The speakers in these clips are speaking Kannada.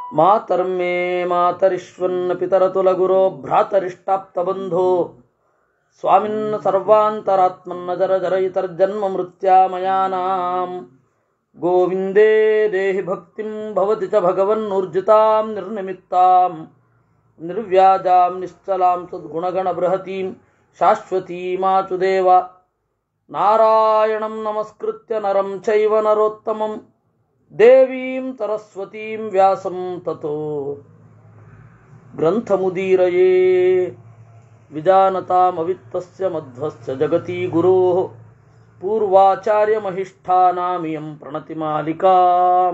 ಮಾತರ್ಮೇ ಮಾತರಿಶ್ವನ್ನ ಪಿತರತುಲಗುರೋ ಭ್ರಾತರಿಷ್ಟಾಪ್ತಬಂಧೋ ಸ್ವಾಮಿನ್ನ ಸರ್ವಾಂತರಾತ್ಮನ್ನ ಜರ ಜರಯಿತರ್ಜನ್ಮ ಮೃತ್ಯಾಮಯಾನಾಂ ಗೋವಿಂದೇ ದೇಹಿ ಭಕ್ತಿಂ ಭವತಿ ಚ ಭಗವನ್ನೂರ್ಜಿತಾಂ ನಿರ್ನಿಮಿತ್ತಾಂ ನಿರ್ವ್ಯಾಜಾಂ ನಿಶ್ಚಲಾಂ ಸದ್ಗುಣಗಣ ಬೃಹತೀಂ ಶಾಶ್ವತೀಮಾಚುದೇವ ನಾರಾಯಣಂ ನಮಸ್ಕೃತ್ಯ ನರಂ ಚೈವ ನರೋತ್ತಮಂ ದೇವೀಂ ಸರಸ್ವತೀಂ ವ್ಯಾಸಂ ತತೋ ಗ್ರಂಥಮುದೀರಯೇ ವಿಜಾನತಾಮವಿತ್ತಸ್ಯ ಮಧ್ವಸ್ಯ ಜಗತಿ ಗುರೋಃ ಪೂರ್ವಾಚಾರ್ಯಮಹಿಷ್ಠಾನಾಮಿಯಂ ಪ್ರಣತಿಮಾಲಿಕಾಂ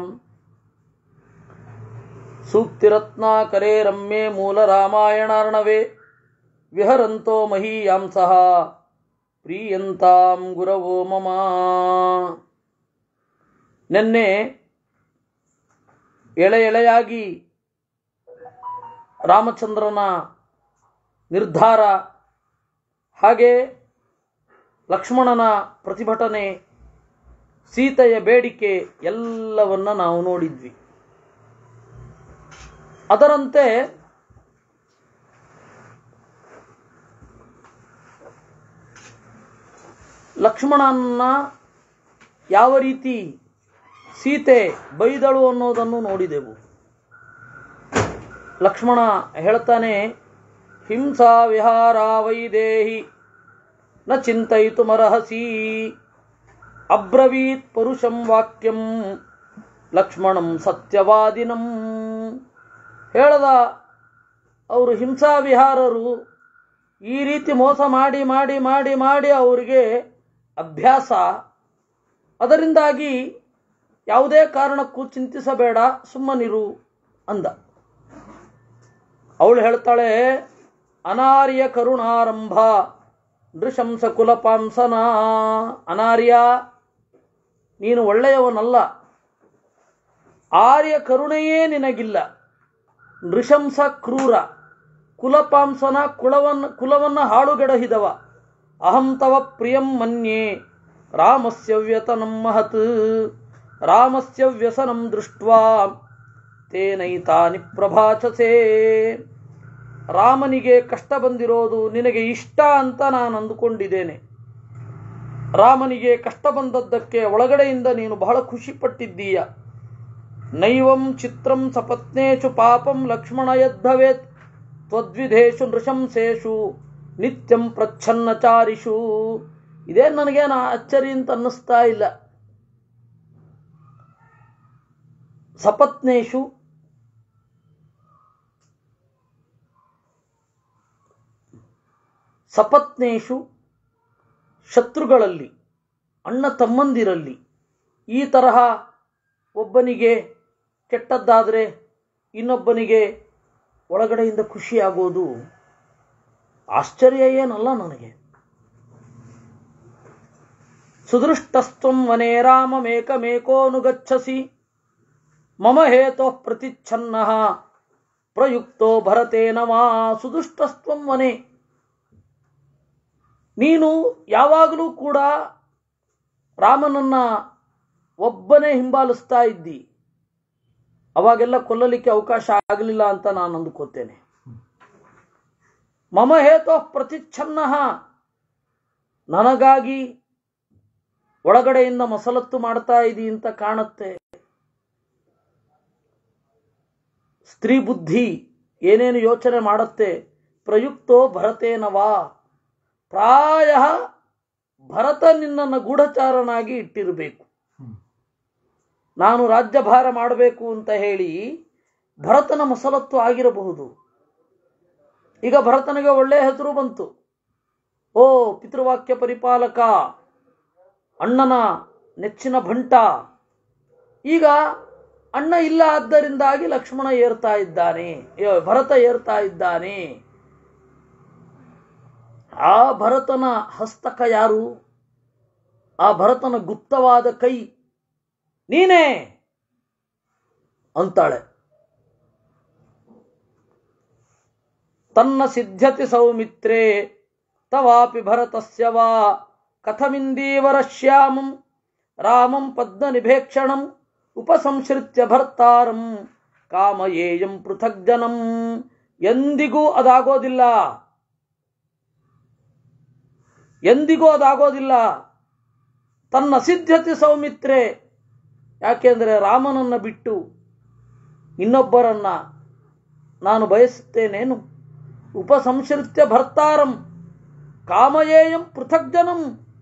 ಸೂಕ್ತಿರತ್ನಾಕರೇ ರಮ್ಯೆ ಮೂಲರಾಮಾಯಣಾರ್ಣವೆ ವಿಹರಂತೋ ಮಹೀಯಾಂಸಃ ಪ್ರೀಯಂತಾಂ ಗುರವೋ ಮಮ ನಿನ್ನೆ ಎಳೆ ಎಳೆಯಾಗಿ ರಾಮಚಂದ್ರನ ನಿರ್ಧಾರ ಹಾಗೆ ಲಕ್ಷ್ಮಣನ ಪ್ರತಿಭಟನೆ ಸೀತೆಯ ಬೇಡಿಕೆ ಎಲ್ಲವನ್ನ ನಾವು ನೋಡಿದ್ವಿ ಅದರಂತೆ ಲಕ್ಷ್ಮಣನ ಯಾವ ರೀತಿ ಸೀತೆ ಬೈದಳು ಅನ್ನೋದನ್ನು ನೋಡಿದೆವು ಲಕ್ಷ್ಮಣ ಹೇಳ್ತಾನೆ ಹಿಂಸಾ ವಿಹಾರ ವೈದೇಹಿ ನ ಚಿಂತಯಿತು ಮರಹಸಿ ಅಬ್ರವೀತ್ ಪರುಷಂ ವಾಕ್ಯಂ ಲಕ್ಷ್ಮಣಂ ಸತ್ಯವಾದಿನಂ ಹೇಳದ ಅವರು ಹಿಂಸಾ ವಿಹಾರರು ಈ ರೀತಿ ಮೋಸ ಮಾಡಿ ಮಾಡಿ ಮಾಡಿ ಮಾಡಿ ಅವರಿಗೆ ಅಭ್ಯಾಸ ಅದರಿಂದಾಗಿ ಯಾವುದೇ ಕಾರಣಕ್ಕೂ ಚಿಂತಿಸಬೇಡ ಸುಮ್ಮನಿರು ಅಂದ ಅವಳು ಹೇಳ್ತಾಳೆ ಅನಾರ್ಯ ಕರುಣಾರಂಭ ನೃಶಂಸ ಕುಲಪಾಂಸನ ಅನಾರ್ಯ ನೀನು ಒಳ್ಳೆಯವನಲ್ಲ ಆರ್ಯ ಕರುಣೆಯೇ ನಿನಗಿಲ್ಲ ನೃಶಂಸ ಕ್ರೂರ ಕುಲಪಾಂಸನ ಕುಲವನ್ನ ಕುಲವನ್ನ ಹಾಳುಗೆಡಹಿದವ ಅಹಂ ತವ ಪ್ರಿಯಂ ಮನ್ಯೆ ರಾಮಸ್ಯ ವ್ಯತನಂ ಮಹತ್ ರಾಮಸ್ಯ ವ್ಯಸನಂ ದೃಷ್ಟ್ವಾ ತೇನೈತಾನಿ ಪ್ರಭಾಚಸೆ ರಾಮನಿಗೆ ಕಷ್ಟ ಬಂದಿರೋದು ನಿನಗೆ ಇಷ್ಟ ಅಂತ ನಾನು ಅಂದುಕೊಂಡಿದ್ದೇನೆ ರಾಮನಿಗೆ ಕಷ್ಟ ಬಂದದ್ದಕ್ಕೆ ಒಳಗಡೆಯಿಂದ ನೀನು ಬಹಳ ಖುಷಿ ಪಟ್ಟಿದ್ದೀಯ ನೈವಂ ಚಿತ್ರಂ ಸಪತ್ನೇಶು ಪಾಪಂ ಲಕ್ಷ್ಮಣ ಯದ್ಭವೇತ್ ತ್ವದ್ವಿಧೇಶು ನೃಶಂಸೇಷು ನಿತ್ಯಂ ಪ್ರಚ್ಛನ್ನಚಾರಿಷು ಇದೇ ನನಗೇನು ಅಚ್ಚರಿ ಅಂತ ಅನ್ನಿಸ್ತಾ ಇಲ್ಲ ಸಪತ್ನೇಶು ಸಪತ್ನೇಶು ಶತ್ರುಗಳಲ್ಲಿ ಅಣ್ಣ ತಮ್ಮಂದಿರಲ್ಲಿ ಈ ತರಹ ಒಬ್ಬನಿಗೆ ಕೆಟ್ಟದ್ದಾದರೆ ಇನ್ನೊಬ್ಬನಿಗೆ ಒಳಗಡೆಯಿಂದ ಖುಷಿಯಾಗೋದು ಆಶ್ಚರ್ಯ ಏನಲ್ಲ ನನಗೆ ಸುದೃಷ್ಟಸ್ತ್ವಂ ವನೇ ರಾಮಮೇಕಮೇಕೋನುಗಚ್ಚಸಿ ಮಮ ಹೇತೋ ಪ್ರತಿಚ್ಛನ್ನ ಪ್ರಯುಕ್ತೋ ಭರತೇನ ಮಾ ಸುದುಷ್ಟಸ್ತ್ವಂ ವನೆ ನೀನು ಯಾವಾಗಲೂ ಕೂಡ ರಾಮನನ್ನ ಒಬ್ಬನೇ ಹಿಂಬಾಲಿಸ್ತಾ ಇದ್ದಿ ಅವಾಗೆಲ್ಲ ಕೊಲ್ಲಲಿಕ್ಕೆ ಅವಕಾಶ ಆಗಲಿಲ್ಲ ಅಂತ ನಾನು ಅಂದುಕೋತೇನೆ ಮಮ ಹೇತೋ ಪ್ರತಿಚ್ಛನ್ನ ನನಗಾಗಿ ಒಳಗಡೆಯಿಂದ ಮಸಲತ್ತು ಮಾಡ್ತಾ ಇದಿ ಅಂತ ಕಾಣುತ್ತೆ ಸ್ತ್ರೀ ಬುದ್ಧಿ ಏನೇನು ಯೋಚನೆ ಮಾಡುತ್ತೆ ಪ್ರಯುಕ್ತೋ ಭರತೇನವಾ ಪ್ರಾಯ ಭರತ ನಿನ್ನನ್ನು ಗೂಢಚಾರನಾಗಿ ಇಟ್ಟಿರಬೇಕು ನಾನು ರಾಜ್ಯಭಾರ ಮಾಡಬೇಕು ಅಂತ ಹೇಳಿ ಭರತನ ಮಸಲತ್ತು ಆಗಿರಬಹುದು ಈಗ ಭರತನಿಗೆ ಒಳ್ಳೆಯ ಹೆಸರು ಬಂತು ಓ ಪಿತೃವಾಕ್ಯ ಪರಿಪಾಲಕ ಅಣ್ಣನ ನೆಚ್ಚಿನ ಭಂಟ ಈಗ ಅಣ್ಣ ಇಲ್ಲ ಆದ್ದರಿಂದಾಗಿ ಲಕ್ಷ್ಮಣ ಏರ್ತಾ ಇದ್ದಾನೆ ಭರತ ಏರ್ತಾ ಇದ್ದಾನೆ ಆ ಭರತನ ಹಸ್ತಕ ಯಾರು ಆ ಭರತನ ಗುಪ್ತವಾದ ಕೈ ನೀನೇ ಅಂತಾಳೆ ತನ್ನ ಸಿದ್ಧತೆ ಸೌಮಿತ್ರೇ ತವಾಪಿ ಭರತಸ್ಯ ವಾ ಕಥಮಿಂದೀವರ ಶ್ಯಾಮಂ ರಾಮಂ ಪದ್ಮನಿಭೇಕ್ಷಣಂ ಉಪಸಂಶ್ರಿತ್ಯ ಭರ್ತಾರಂ ಕಾಮಯೇಯಂ ಪೃಥಕ್ ಜನಂ ಎಂದಿಗೂ ಅದಾಗೋದಿಲ್ಲ ಎಂದಿಗೂ ಅದಾಗೋದಿಲ್ಲ ತನ್ನ ಸಿದ್ಧತೆ ಸೌಮಿತ್ರೆ ಯಾಕೆಂದರೆ ರಾಮನನ್ನ ಬಿಟ್ಟು ಇನ್ನೊಬ್ಬರನ್ನ ನಾನು ಬಯಸುತ್ತೇನೇನು ಉಪಸಂಶ್ರಿತ್ಯ ಭರ್ತಾರಂ ಕಾಮಯೇಯಂ ಪೃಥಕ್ ಜನಂ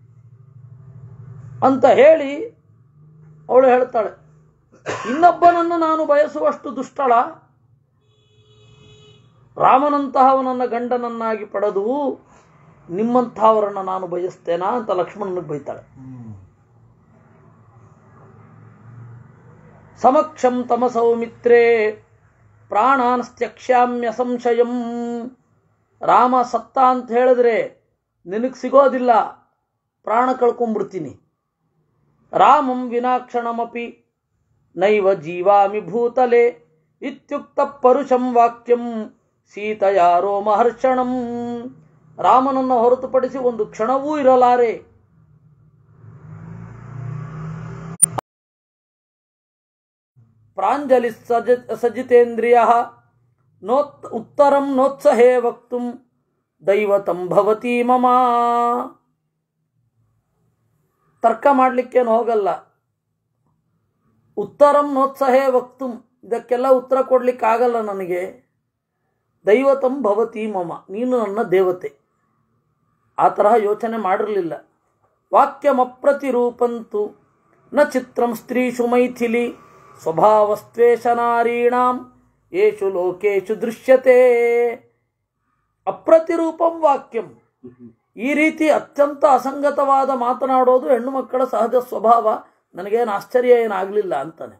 ಅಂತ ಹೇಳಿ ಅವಳು ಹೇಳ್ತಾಳೆ ಇನ್ನೊಬ್ಬನನ್ನು ನಾನು ಬಯಸುವಷ್ಟು ದುಷ್ಟಳ ರಾಮನಂತಹವನನ್ನ ಗಂಡನನ್ನಾಗಿ ಪಡೆದು ನಿಮ್ಮಂತಹವರನ್ನ ನಾನು ಬಯಸ್ತೇನಾ ಅಂತ ಲಕ್ಷ್ಮಣನಿಗೆ ಬೈತಾಳೆ ಸಮಕ್ಷಂ ತಮ ಸೌಮಿತ್ರೇ ಪ್ರಾಣಾನ್ ತ್ಯಕ್ಷ್ಯಾಮ್ಯ ಸಂಶಯಂ ರಾಮ ಸತ್ತ ಅಂತ ಹೇಳಿದ್ರೆ ನಿನಗೆ ಸಿಗೋದಿಲ್ಲ ಪ್ರಾಣ ಕಳ್ಕೊಂಡ್ಬಿಡ್ತೀನಿ ರಾಮಂ ವಿನಾಕ್ಷಣಮಪಿ ನೈವ ಜೀವಾಮಿ ಭೂತಲೆ ಇತ್ಯುಕ್ತ ಪರುಷಂ ವಾಕ್ಯಂ ಸೀತಯಾರೋ ಮಹರ್ಷಣಂ ರಾಮನನ್ನು ಹೊರತುಪಡಿಸಿ ಒಂದು ಕ್ಷಣವೂ ಇರಲಾರೆ ಪ್ರಾಂಜಲಿ ಸಜ ಸಜಿತೇಂದ್ರಿಯ ನೋತ್ ಉತ್ತರಂ ನೋತ್ಸಹೇ ವಕ್ತುಂ ದೈವತಂ ಭವತಿ ಮಮ ತರ್ಕ ಮಾಡಲಿಕ್ಕೇನು ಹೋಗಲ್ಲ ಉತ್ತರಂ ನೋತ್ಸಹೇ ವಕ್ತುಂ ಇದಕ್ಕೆಲ್ಲ ಉತ್ತರ ಕೊಡ್ಲಿಕ್ಕಾಗಲ್ಲ ನನಗೆ ದೈವತಂ ಭವತಿ ಮಮ ನೀನು ನನ್ನ ದೇವತೆ ಆ ತರಹ ಯೋಚನೆ ಮಾಡಿರಲಿಲ್ಲ ವಾಕ್ಯಮಪ್ರತಿರೂಪಂತು ನ ಚಿತ್ರಂ ಸ್ತ್ರೀಷು ಮೈಥಿಲಿ ಸ್ವಭಾವಸ್ತ್ವೇಷ ನಾರೀಣಾಂ ಯೇಷು ಲೋಕೇಶು ದೃಶ್ಯತೆ ಅಪ್ರತಿರೂಪಂ ವಾಕ್ಯಂ ಈ ರೀತಿ ಅತ್ಯಂತ ಅಸಂಗತವಾದ ಮಾತನಾಡೋದು ಹೆಣ್ಣು ಮಕ್ಕಳ ಸಹಜ ಸ್ವಭಾವ ನನಗೇನು ಆಶ್ಚರ್ಯ ಏನಾಗಲಿಲ್ಲ ಅಂತಾನೆ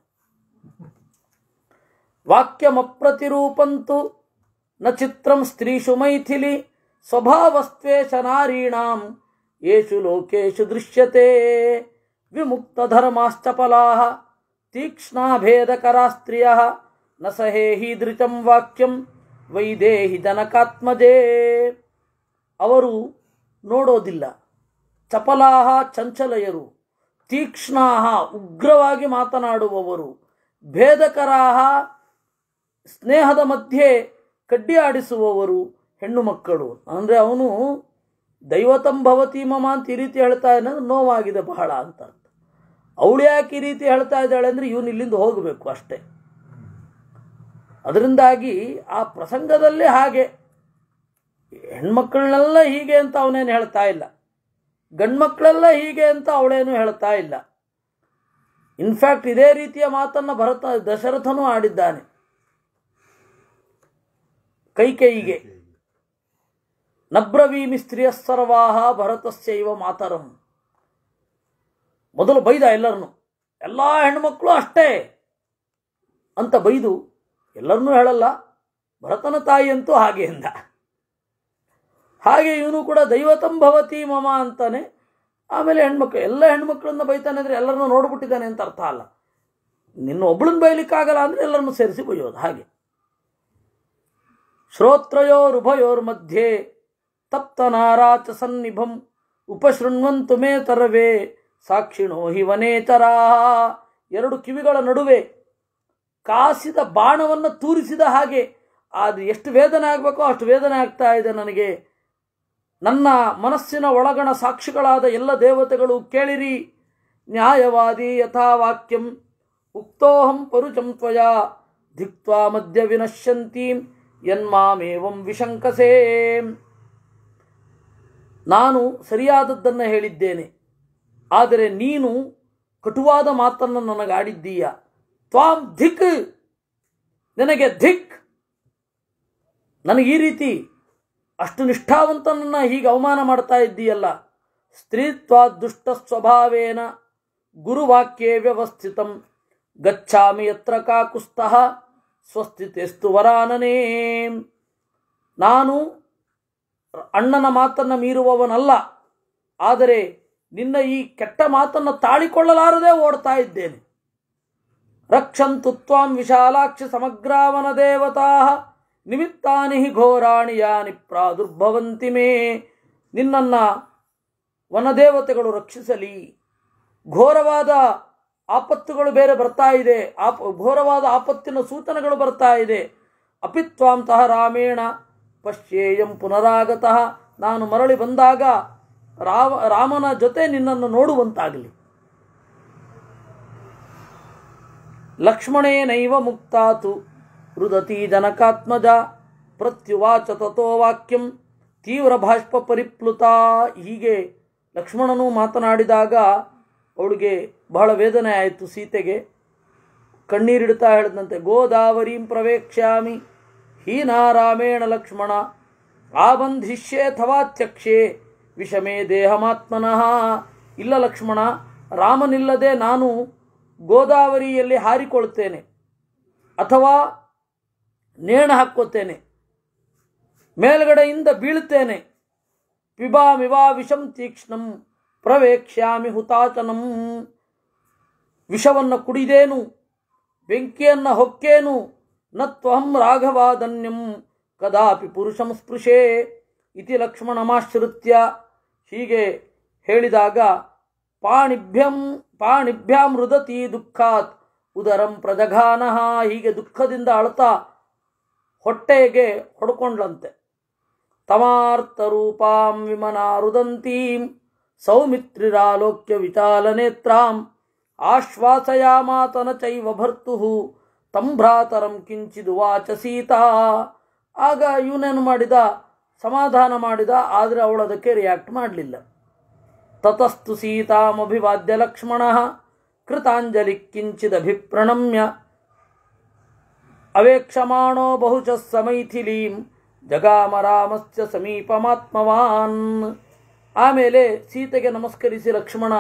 ವಾಕ್ಯಮಪ್ರತಿರೂಪಂತು ನ ಚಿತ್ರಂ ಸ್ತ್ರೀಷು ಮೈಥಿಲಿ ಸ್ವಭಾವಸ್ತ್ವೇಷ ನಾರೀಣಾಂ ಯೇಷು ಲೋಕೇಶು ದೃಶ್ಯತೆ ವಿಮುಕ್ತಧರ್ಮಾಶ್ಚಪಲಾ ತೀಕ್ಷ್ಣಾಭೇದಕರಾ ಸ್ತ್ರಿಯ ನ ಸಹೇಹೀದೃಚಂ ವಾಕ್ಯಂ ವೈದೇಹಿ ಜನಕಾತ್ಮಜೇ ಅವರು ನೋಡೋದಿಲ್ಲ ಚಪಲಾಹ ಚಂಚಲಯರು ತೀಕ್ಷ್ಣಾಹ ಉಗ್ರವಾಗಿ ಮಾತನಾಡುವವರು ಭೇದಕರಾಹ ಸ್ನೇಹದ ಮಧ್ಯೆ ಕಡ್ಡಿ ಆಡಿಸುವವರು ಹೆಣ್ಣು ಮಕ್ಕಳು ಅಂದರೆ ಅವನು ದೈವತಂ ಭವತಿ ಮಮ ಅಂತ ಈ ರೀತಿ ಹೇಳ್ತಾ ಇದ್ದಾನೆ ನೋವಾಗಿದೆ ಬಹಳ ಅಂತ ಅರ್ಥ ಅವಳು ಯಾಕೆ ಈ ರೀತಿ ಹೇಳ್ತಾ ಇದ್ದಾಳೆ ಅಂದರೆ ಇವನು ಇಲ್ಲಿಂದ ಹೋಗಬೇಕು ಅಷ್ಟೇ ಅದರಿಂದಾಗಿ ಆ ಪ್ರಸಂಗದಲ್ಲಿ ಹಾಗೆ ಹೆಣ್ಮಕ್ಳನ್ನೆಲ್ಲ ಹೀಗೆ ಅಂತ ಅವನೇನು ಹೇಳ್ತಾ ಇಲ್ಲ ಗಂಡ್ಮಕ್ಳೆಲ್ಲ ಹೀಗೆ ಅಂತ ಅವಳೇನು ಹೇಳ್ತಾ ಇಲ್ಲ ಇನ್ಫ್ಯಾಕ್ಟ್ ಇದೇ ರೀತಿಯ ಮಾತನ್ನು ಭರತ ದಶರಥನೂ ಆಡಿದ್ದಾನೆ ಕೈಕೈಗೆ ನಬ್ರವೀಮಿ ಸ್ತ್ರೀಯ ಸರ್ವಾಹ ಭರತಸ್ಯೈವ ಮಾತರಂ ಮೊದಲು ಬೈದ ಎಲ್ಲರನ್ನು ಎಲ್ಲ ಹೆಣ್ಮಕ್ಳು ಅಷ್ಟೇ ಅಂತ ಬೈದು ಎಲ್ಲರನ್ನೂ ಹೇಳಲ್ಲ ಭರತನ ತಾಯಿಯಂತೂ ಹಾಗೆ ಎಂದ ಹಾಗೆ ಇವನು ಕೂಡ ದೈವತಂ ಭವತಿ ಮಮ ಅಂತಾನೆ ಆಮೇಲೆ ಹೆಣ್ಮಕ್ಳು ಎಲ್ಲ ಹೆಣ್ಮಕ್ಳನ್ನ ಬೈತಾನೆ ಅಂದರೆ ಎಲ್ಲರನ್ನೂ ನೋಡ್ಬಿಟ್ಟಿದ್ದಾನೆ ಅಂತ ಅರ್ಥ ಅಲ್ಲ ನಿನ್ನ ಒಬ್ಬಳನ್ನ ಬೈಲಿಕ್ಕಾಗಲ್ಲ ಅಂದರೆ ಎಲ್ಲರನ್ನೂ ಸೇರಿಸಿ ಬೈಯೋದು ಹಾಗೆ ಶ್ರೋತ್ರಯೋರುಭಯೋರ್ ಮಧ್ಯೆ ತಪ್ತನಾರಾಚ ಸನ್ನಿಭಂ ಉಪಶೃಣ್ವಂತು ಮೇ ತರವೇ ಸಾಕ್ಷಿಣೋ ಹಿ ವನೇತರಾ ಎರಡು ಕಿವಿಗಳ ನಡುವೆ ಕಾಸಿದ ಬಾಣವನ್ನು ತೂರಿಸಿದ ಹಾಗೆ ಅದು ಎಷ್ಟು ವೇದನೆ ಆಗಬೇಕೋ ಅಷ್ಟು ವೇದನೆ ಆಗ್ತಾ ಇದೆ ನನಗೆ ನನ್ನ ಮನಸ್ಸಿನ ಒಳಗಣ ಸಾಕ್ಷಿಗಳಾದ ಎಲ್ಲ ದೇವತೆಗಳು ಕೇಳಿರಿ ನ್ಯಾಯವಾದಿ ಯಥಾವಾಕ್ಯಂ ಉಕ್ತೋಹಂ ಪರುಚಂ ತ್ವಯಾ ಧಿಕ್ತ್ವಾ ಮಧ್ಯ ವಿನಶ್ಯಂತೀಂ ಯನ್ಮಾಮೇವಂ ವಿಶಂಕಸೇ ನಾನು ಸರಿಯಾದದ್ದನ್ನು ಹೇಳಿದ್ದೇನೆ ಆದರೆ ನೀನು ಕಟುವಾದ ಮಾತನ್ನು ನನಗಾಡಿದ್ದೀಯ ತ್ವಾಂ ಧಿಕ್ ನಿನಗೆ ಧಿಕ್ ನನಗೆ ಈ ರೀತಿ ಅಷ್ಟು ನಿಷ್ಠಾವಂತನನ್ನ ಹೀಗೆ ಅವಮಾನ ಮಾಡ್ತಾ ಇದ್ದೀಯಲ್ಲ ಸ್ತ್ರೀತ್ವ ದುಷ್ಟ ಸ್ವಭಾವೇನ ಗುರುವಾಕ್ಯೇ ವ್ಯವಸ್ಥಿತಂ ಗಚ್ಚಾಮಿ ಯತ್ರ ಕಾಕುಸ್ತಃ ಸ್ವಸ್ಥಿತೆಸ್ತು ವರಾನನೇ ನಾನು ಅಣ್ಣನ ಮಾತನ್ನು ಮೀರುವವನಲ್ಲ ಆದರೆ ನಿನ್ನ ಈ ಕೆಟ್ಟ ಮಾತನ್ನು ತಾಳಿಕೊಳ್ಳಲಾರದೆ ಓಡ್ತಾ ಇದ್ದೇನೆ ರಕ್ಷಂತು ತ್ವಾಂ ವಿಶಾಲಾಕ್ಷಿ ಸಮಗ್ರಾವನ ದೇವತಾ ನಿಮಿತ್ತಾನಿ ಹಿ ಘೋರಾಣಿ ಯಾನಿ ಪ್ರಾದುರ್ಭವಂತಿ ಮೇ ನಿನ್ನನ್ನು ವನದೇವತೆಗಳು ರಕ್ಷಿಸಲಿ ಘೋರವಾದ ಆಪತ್ತುಗಳು ಬೇರೆ ಬರ್ತಾ ಇದೆ ಆಪ ಘೋರವಾದ ಆಪತ್ತಿನ ಸೂಚನೆಗಳು ಬರ್ತಾ ಇದೆ ಅಪಿತ್ವಾಂತಹ ರಾಮೇಣ ಪಶ್ಯೇಯಂ ಪುನರಾಗತಃ ನಾನು ಮರಳಿ ಬಂದಾಗ ರಾಮ ರಾಮನ ಜೊತೆ ನಿನ್ನನ್ನು ನೋಡುವಂತಾಗಲಿ ಲಕ್ಷ್ಮಣೇನೈವ ಮುಕ್ತಾತು ರುದತಿ ಜನಕಾತ್ಮಜ ಪ್ರತ್ಯುವಾಚ ತಥೋ ವಾಕ್ಯಂ ತೀವ್ರ ಬಾಷ್ಪ ಪರಿಪ್ಲುತ ಹೀಗೆ ಲಕ್ಷ್ಮಣನು ಮಾತನಾಡಿದಾಗ ಅವಳಿಗೆ ಬಹಳ ವೇದನೆ ಆಯಿತು ಸೀತೆಗೆ ಕಣ್ಣೀರಿಡ್ತಾ ಹೇಳಿದಂತೆ ಗೋದಾವರೀಂ ಪ್ರವೇಕ್ಷ್ಯಾಮಿ ಹೀನಾರಾಮೇಣ ಲಕ್ಷ್ಮಣ ಆಬಂಧಿಷ್ಯೇಥವಾತ್ಯಕ್ಷೇ ವಿಷಮೇ ದೇಹಮಾತ್ಮನಃ ಇಲ್ಲ ಲಕ್ಷ್ಮಣ ರಾಮನಿಲ್ಲದೆ ನಾನು ಗೋದಾವರಿಯಲ್ಲಿ ಹಾರಿಕೊಳ್ತೇನೆ ಅಥವಾ ನೇಣ ಹಾಕ್ಕೋತೇನೆ ಮೇಲ್ಗಡೆಯಿಂದ ಬೀಳ್ತೇನೆ ಪಿಬಾಮಿವಾ ವಿಷಂ ತೀಕ್ಷ್ಣಂ ಪ್ರವೇಕ್ಷ್ಯಾಮಿ ಹುತಾಚನಂ ವಿಷವನ್ನು ಕುಡಿದೇನು ಬೆಂಕಿಯನ್ನು ಹೊಕ್ಕೇನು ನತ್ವಹಂ ರಾಘವಾದನ್ಯಂ ಕದಾಪಿ ಪುರುಷಂ ಸ್ಪೃಶೇ ಇತಿ ಲಕ್ಷ್ಮಣಮಾಶ್ರಿತ್ಯ ಹೀಗೆ ಹೇಳಿದಾಗ ಪಾಣಿಭ್ಯಂ ಪಾಣಿಭ್ಯಾಂ ರುದತಿ ದುಃಖಾತ್ ಉದರಂ ಪ್ರಜಘಾನಃ ಹೀಗೆ ದುಃಖದಿಂದ ಅಳ್ತಾ ಹೊಟ್ಟೆಗೆ ಹೊಡ್ಕೊಂಡ್ಲಂತೆ ತಮಾರ್ತರೂಪಾಂ ವಿಮನಾ ರುದಂತೀಂ ಸೌಮಿತ್ರಿರಾಲೋಕ್ಯ ವಿಚಾಲನೇತ್ರಾಂ ಆಶ್ವಾಸಯಾಮಾತನ ಚೈವ ಭರ್ತು ತಂ ಭ್ರಾತರಂ ಕಿಂಚಿದುವಾಚ ಸೀತಾ ಆಗ ಇವನೇನು ಮಾಡಿದ ಸಮಾಧಾನ ಮಾಡಿದ ಆದರೆ ಅವಳು ಅದಕ್ಕೆ ರಿಯಾಕ್ಟ್ ಮಾಡಲಿಲ್ಲ ತತಸ್ತು ಸೀತಾಮಭಿವಾದ್ಯ ಲಕ್ಷ್ಮಣ ಕೃತಾಂಜಲಿ ಕಿಂಚಿದಭಿಪ್ರಣಮ್ಯ ಅವೇಕ್ಷಮಾಣೋ ಬಹುಶ ಸಮೈಥಿಲೀಂ ಜಗಾಮ ರಾಮಸ್ಯ ಸಮೀಪಮಾತ್ಮವಾನ್ ಆಮೇಲೆ ಸೀತೆಗೆ ನಮಸ್ಕರಿಸಿ ಲಕ್ಷ್ಮಣ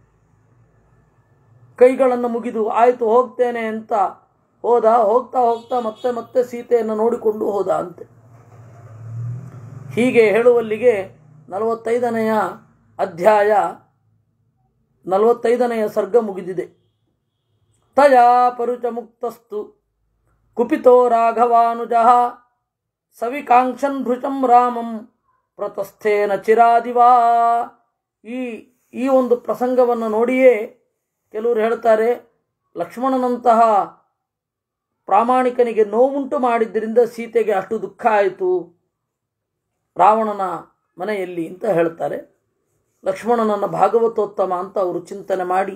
ಕೈಗಳನ್ನು ಮುಗಿದು ಆಯಿತು ಹೋಗ್ತೇನೆ ಅಂತ ಹೋದ ಹೋಗ್ತಾ ಹೋಗ್ತಾ ಮತ್ತೆ ಮತ್ತೆ ಸೀತೆಯನ್ನು ನೋಡಿಕೊಂಡು ಹೋದ ಅಂತೆ ಹೀಗೆ ಹೇಳುವಲ್ಲಿಗೆ ನಲವತ್ತೈದನೆಯ ಅಧ್ಯಾಯ ನಲವತ್ತೈದನೆಯ ಸರ್ಗ ಮುಗಿದಿದೆ ತಯಾ ಪರುಚ ಮುಕ್ತಸ್ತು ಕುಪಿತೋ ರಾಘವಾನುಜ ಸವಿಕಾಂಕ್ಷನ್ ಭೃಶಂ ರಾಮಂ ಪ್ರತಸ್ಥೇನ ಚಿರಾದಿವಾ ಈ ಈ ಒಂದು ಪ್ರಸಂಗವನ್ನು ನೋಡಿಯೇ ಕೆಲವರು ಹೇಳ್ತಾರೆ ಲಕ್ಷ್ಮಣನಂತಹ ಪ್ರಾಮಾಣಿಕನಿಗೆ ನೋವುಂಟು ಮಾಡಿದ್ದರಿಂದ ಸೀತೆಗೆ ಅಷ್ಟು ದುಃಖ ಆಯಿತು ರಾವಣನ ಮನೆಯಲ್ಲಿ ಅಂತ ಹೇಳ್ತಾರೆ ಲಕ್ಷ್ಮಣನನ್ನು ಭಾಗವತೋತ್ತಮ ಅಂತ ಅವರು ಚಿಂತನೆ ಮಾಡಿ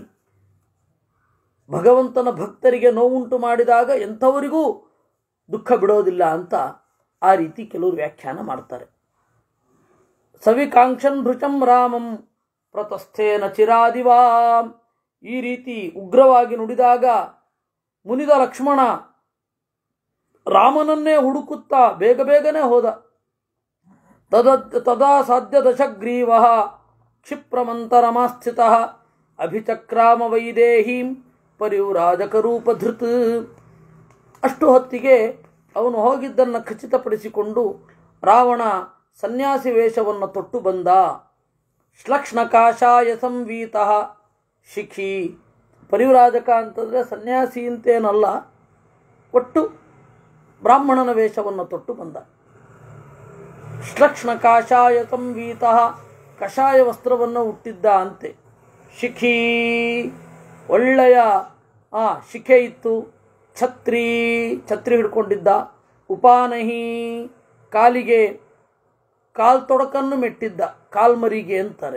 ಭಗವಂತನ ಭಕ್ತರಿಗೆ ನೋವುಂಟು ಮಾಡಿದಾಗ ಎಂಥವರಿಗೂ ದುಃಖ ಬಿಡೋದಿಲ್ಲ ಅಂತ ಆ ರೀತಿ ಕೆಲವರು ವ್ಯಾಖ್ಯಾನ ಮಾಡ್ತಾರೆ ಸವಿಕಾಂಕ್ಷನ್ ಭೃಚಂ ರಾಮಂ ಪ್ರತಸ್ಥೇನ ಚಿರಾದಿವಾ ಈ ರೀತಿ ಉಗ್ರವಾಗಿ ನುಡಿದಾಗ ಮುನಿದ ಲಕ್ಷ್ಮಣ ರಾಮನನ್ನೇ ಹುಡುಕುತ್ತಾ ಬೇಗ ಬೇಗನೆ ಹೋದ ತದ ತದಾ ಸಾಧ್ಯ ದಶಗ್ರೀವ ಕ್ಷಿಪ್ರಮಂತರಮಾಸ್ಥಿತ ಅಭಿಚಕ್ರಾಮ ವೈದೇಹೀಂ ಪರಿವ್ರಾಜಕರೂಪಧೃತ್ ಅಷ್ಟು ಹೊತ್ತಿಗೆ ಅವನು ಹೋಗಿದ್ದನ್ನು ಖಚಿತಪಡಿಸಿಕೊಂಡು ರಾವಣ ಸನ್ಯಾಸಿ ವೇಷವನ್ನು ತೊಟ್ಟು ಬಂದ ಶ್ಲಕ್ಷ್ಣ ಕಾಷಾಯ ಸಂವೀತ ಶಿಖಿ ಪರಿವ್ರಾಜಕ ಅಂತಂದರೆ ಸನ್ಯಾಸಿ ಅಂತೇನಲ್ಲ ಒಟ್ಟು ಬ್ರಾಹ್ಮಣನ ವೇಷವನ್ನು ತೊಟ್ಟು ಬಂದ ಶ್ಲಕ್ಷ್ಣ ಕಾಷಾಯ ಸಂವೀತ ಕಷಾಯ ವಸ್ತ್ರವನ್ನು ಹುಟ್ಟಿದ್ದ ಅಂತೆ ಶಿಖಿ ಒಳ್ಳೆಯ ಆ ಶಿಖೆ ಇತ್ತು ಛತ್ರಿ ಛತ್ರಿ ಹಿಡ್ಕೊಂಡಿದ್ದ ಉಪಾನಹಿ ಕಾಲಿಗೆ ಕಾಲ್ ತೊಡಕನ್ನು ಮೆಟ್ಟಿದ್ದ ಕಾಲ್ಮರಿಗೆ ಅಂತಾರೆ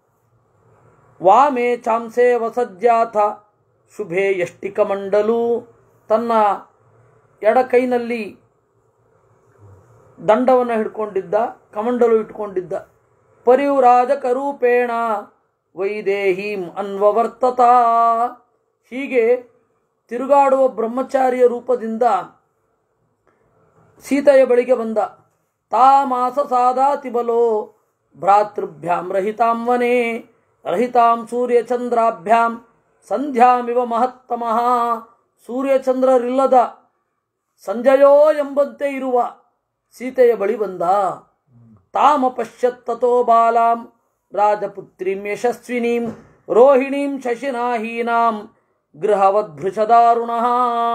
ವಾಮೆ ಚಾಂಸೆ ವಸಜ್ಜಾಥ ಶುಭೆ ಯಷ್ಟಿಕಮಂಡಲು ತನ್ನ ಎಡ ಕೈನಲ್ಲಿ ದಂಡವನ್ನು ಹಿಡ್ಕೊಂಡಿದ್ದ ಕಮಂಡಲು ಇಟ್ಕೊಂಡಿದ್ದ ಪರಿವ್ರಾಜಕ ರೂಪೇಣ ವೈದೇಹೀಂ ಅನ್ವವರ್ತತ ಹೀಗೆ ತಿರುಗಾಡುವ ಬ್ರಹ್ಮಚಾರಿಯ ರೂಪದಿಂದ ಸೀತೆಯ ಬಳಿಗೆ ಬಂದ ತಾಮಾಸ ಸಾದಾತಿ ಬಲೋ ಭ್ರಾತೃಭ್ಯಾಂ ರಹಿತಾಂ ವನೆ ರಹಿತಾಂ ಸೂರ್ಯಚಂದ್ರಾಭ್ಯಾಂ ಸಂಧ್ಯಾಮಿವ ಮಹತ್ತಮಃ ಸೂರ್ಯಚಂದ್ರರಿಲ್ಲದ ಸಂಜಯೋ ಎಂಬಂತೆ ಇರುವ ಸೀತೆಯ ಬಳಿ ಬಂದ ತಾಮ ಪಶ್ಯತ್ತತೋ ಬಾಲಾಂ ರಾಜಪುತ್ರೀಂ ಯಶಸ್ವಿನೀಂ ರೋಹಿಣೀಂ ಶಶಿನಾಹೀನಾಂ ಗೃಹವದ್ಭೃಷದಾರುಣಃ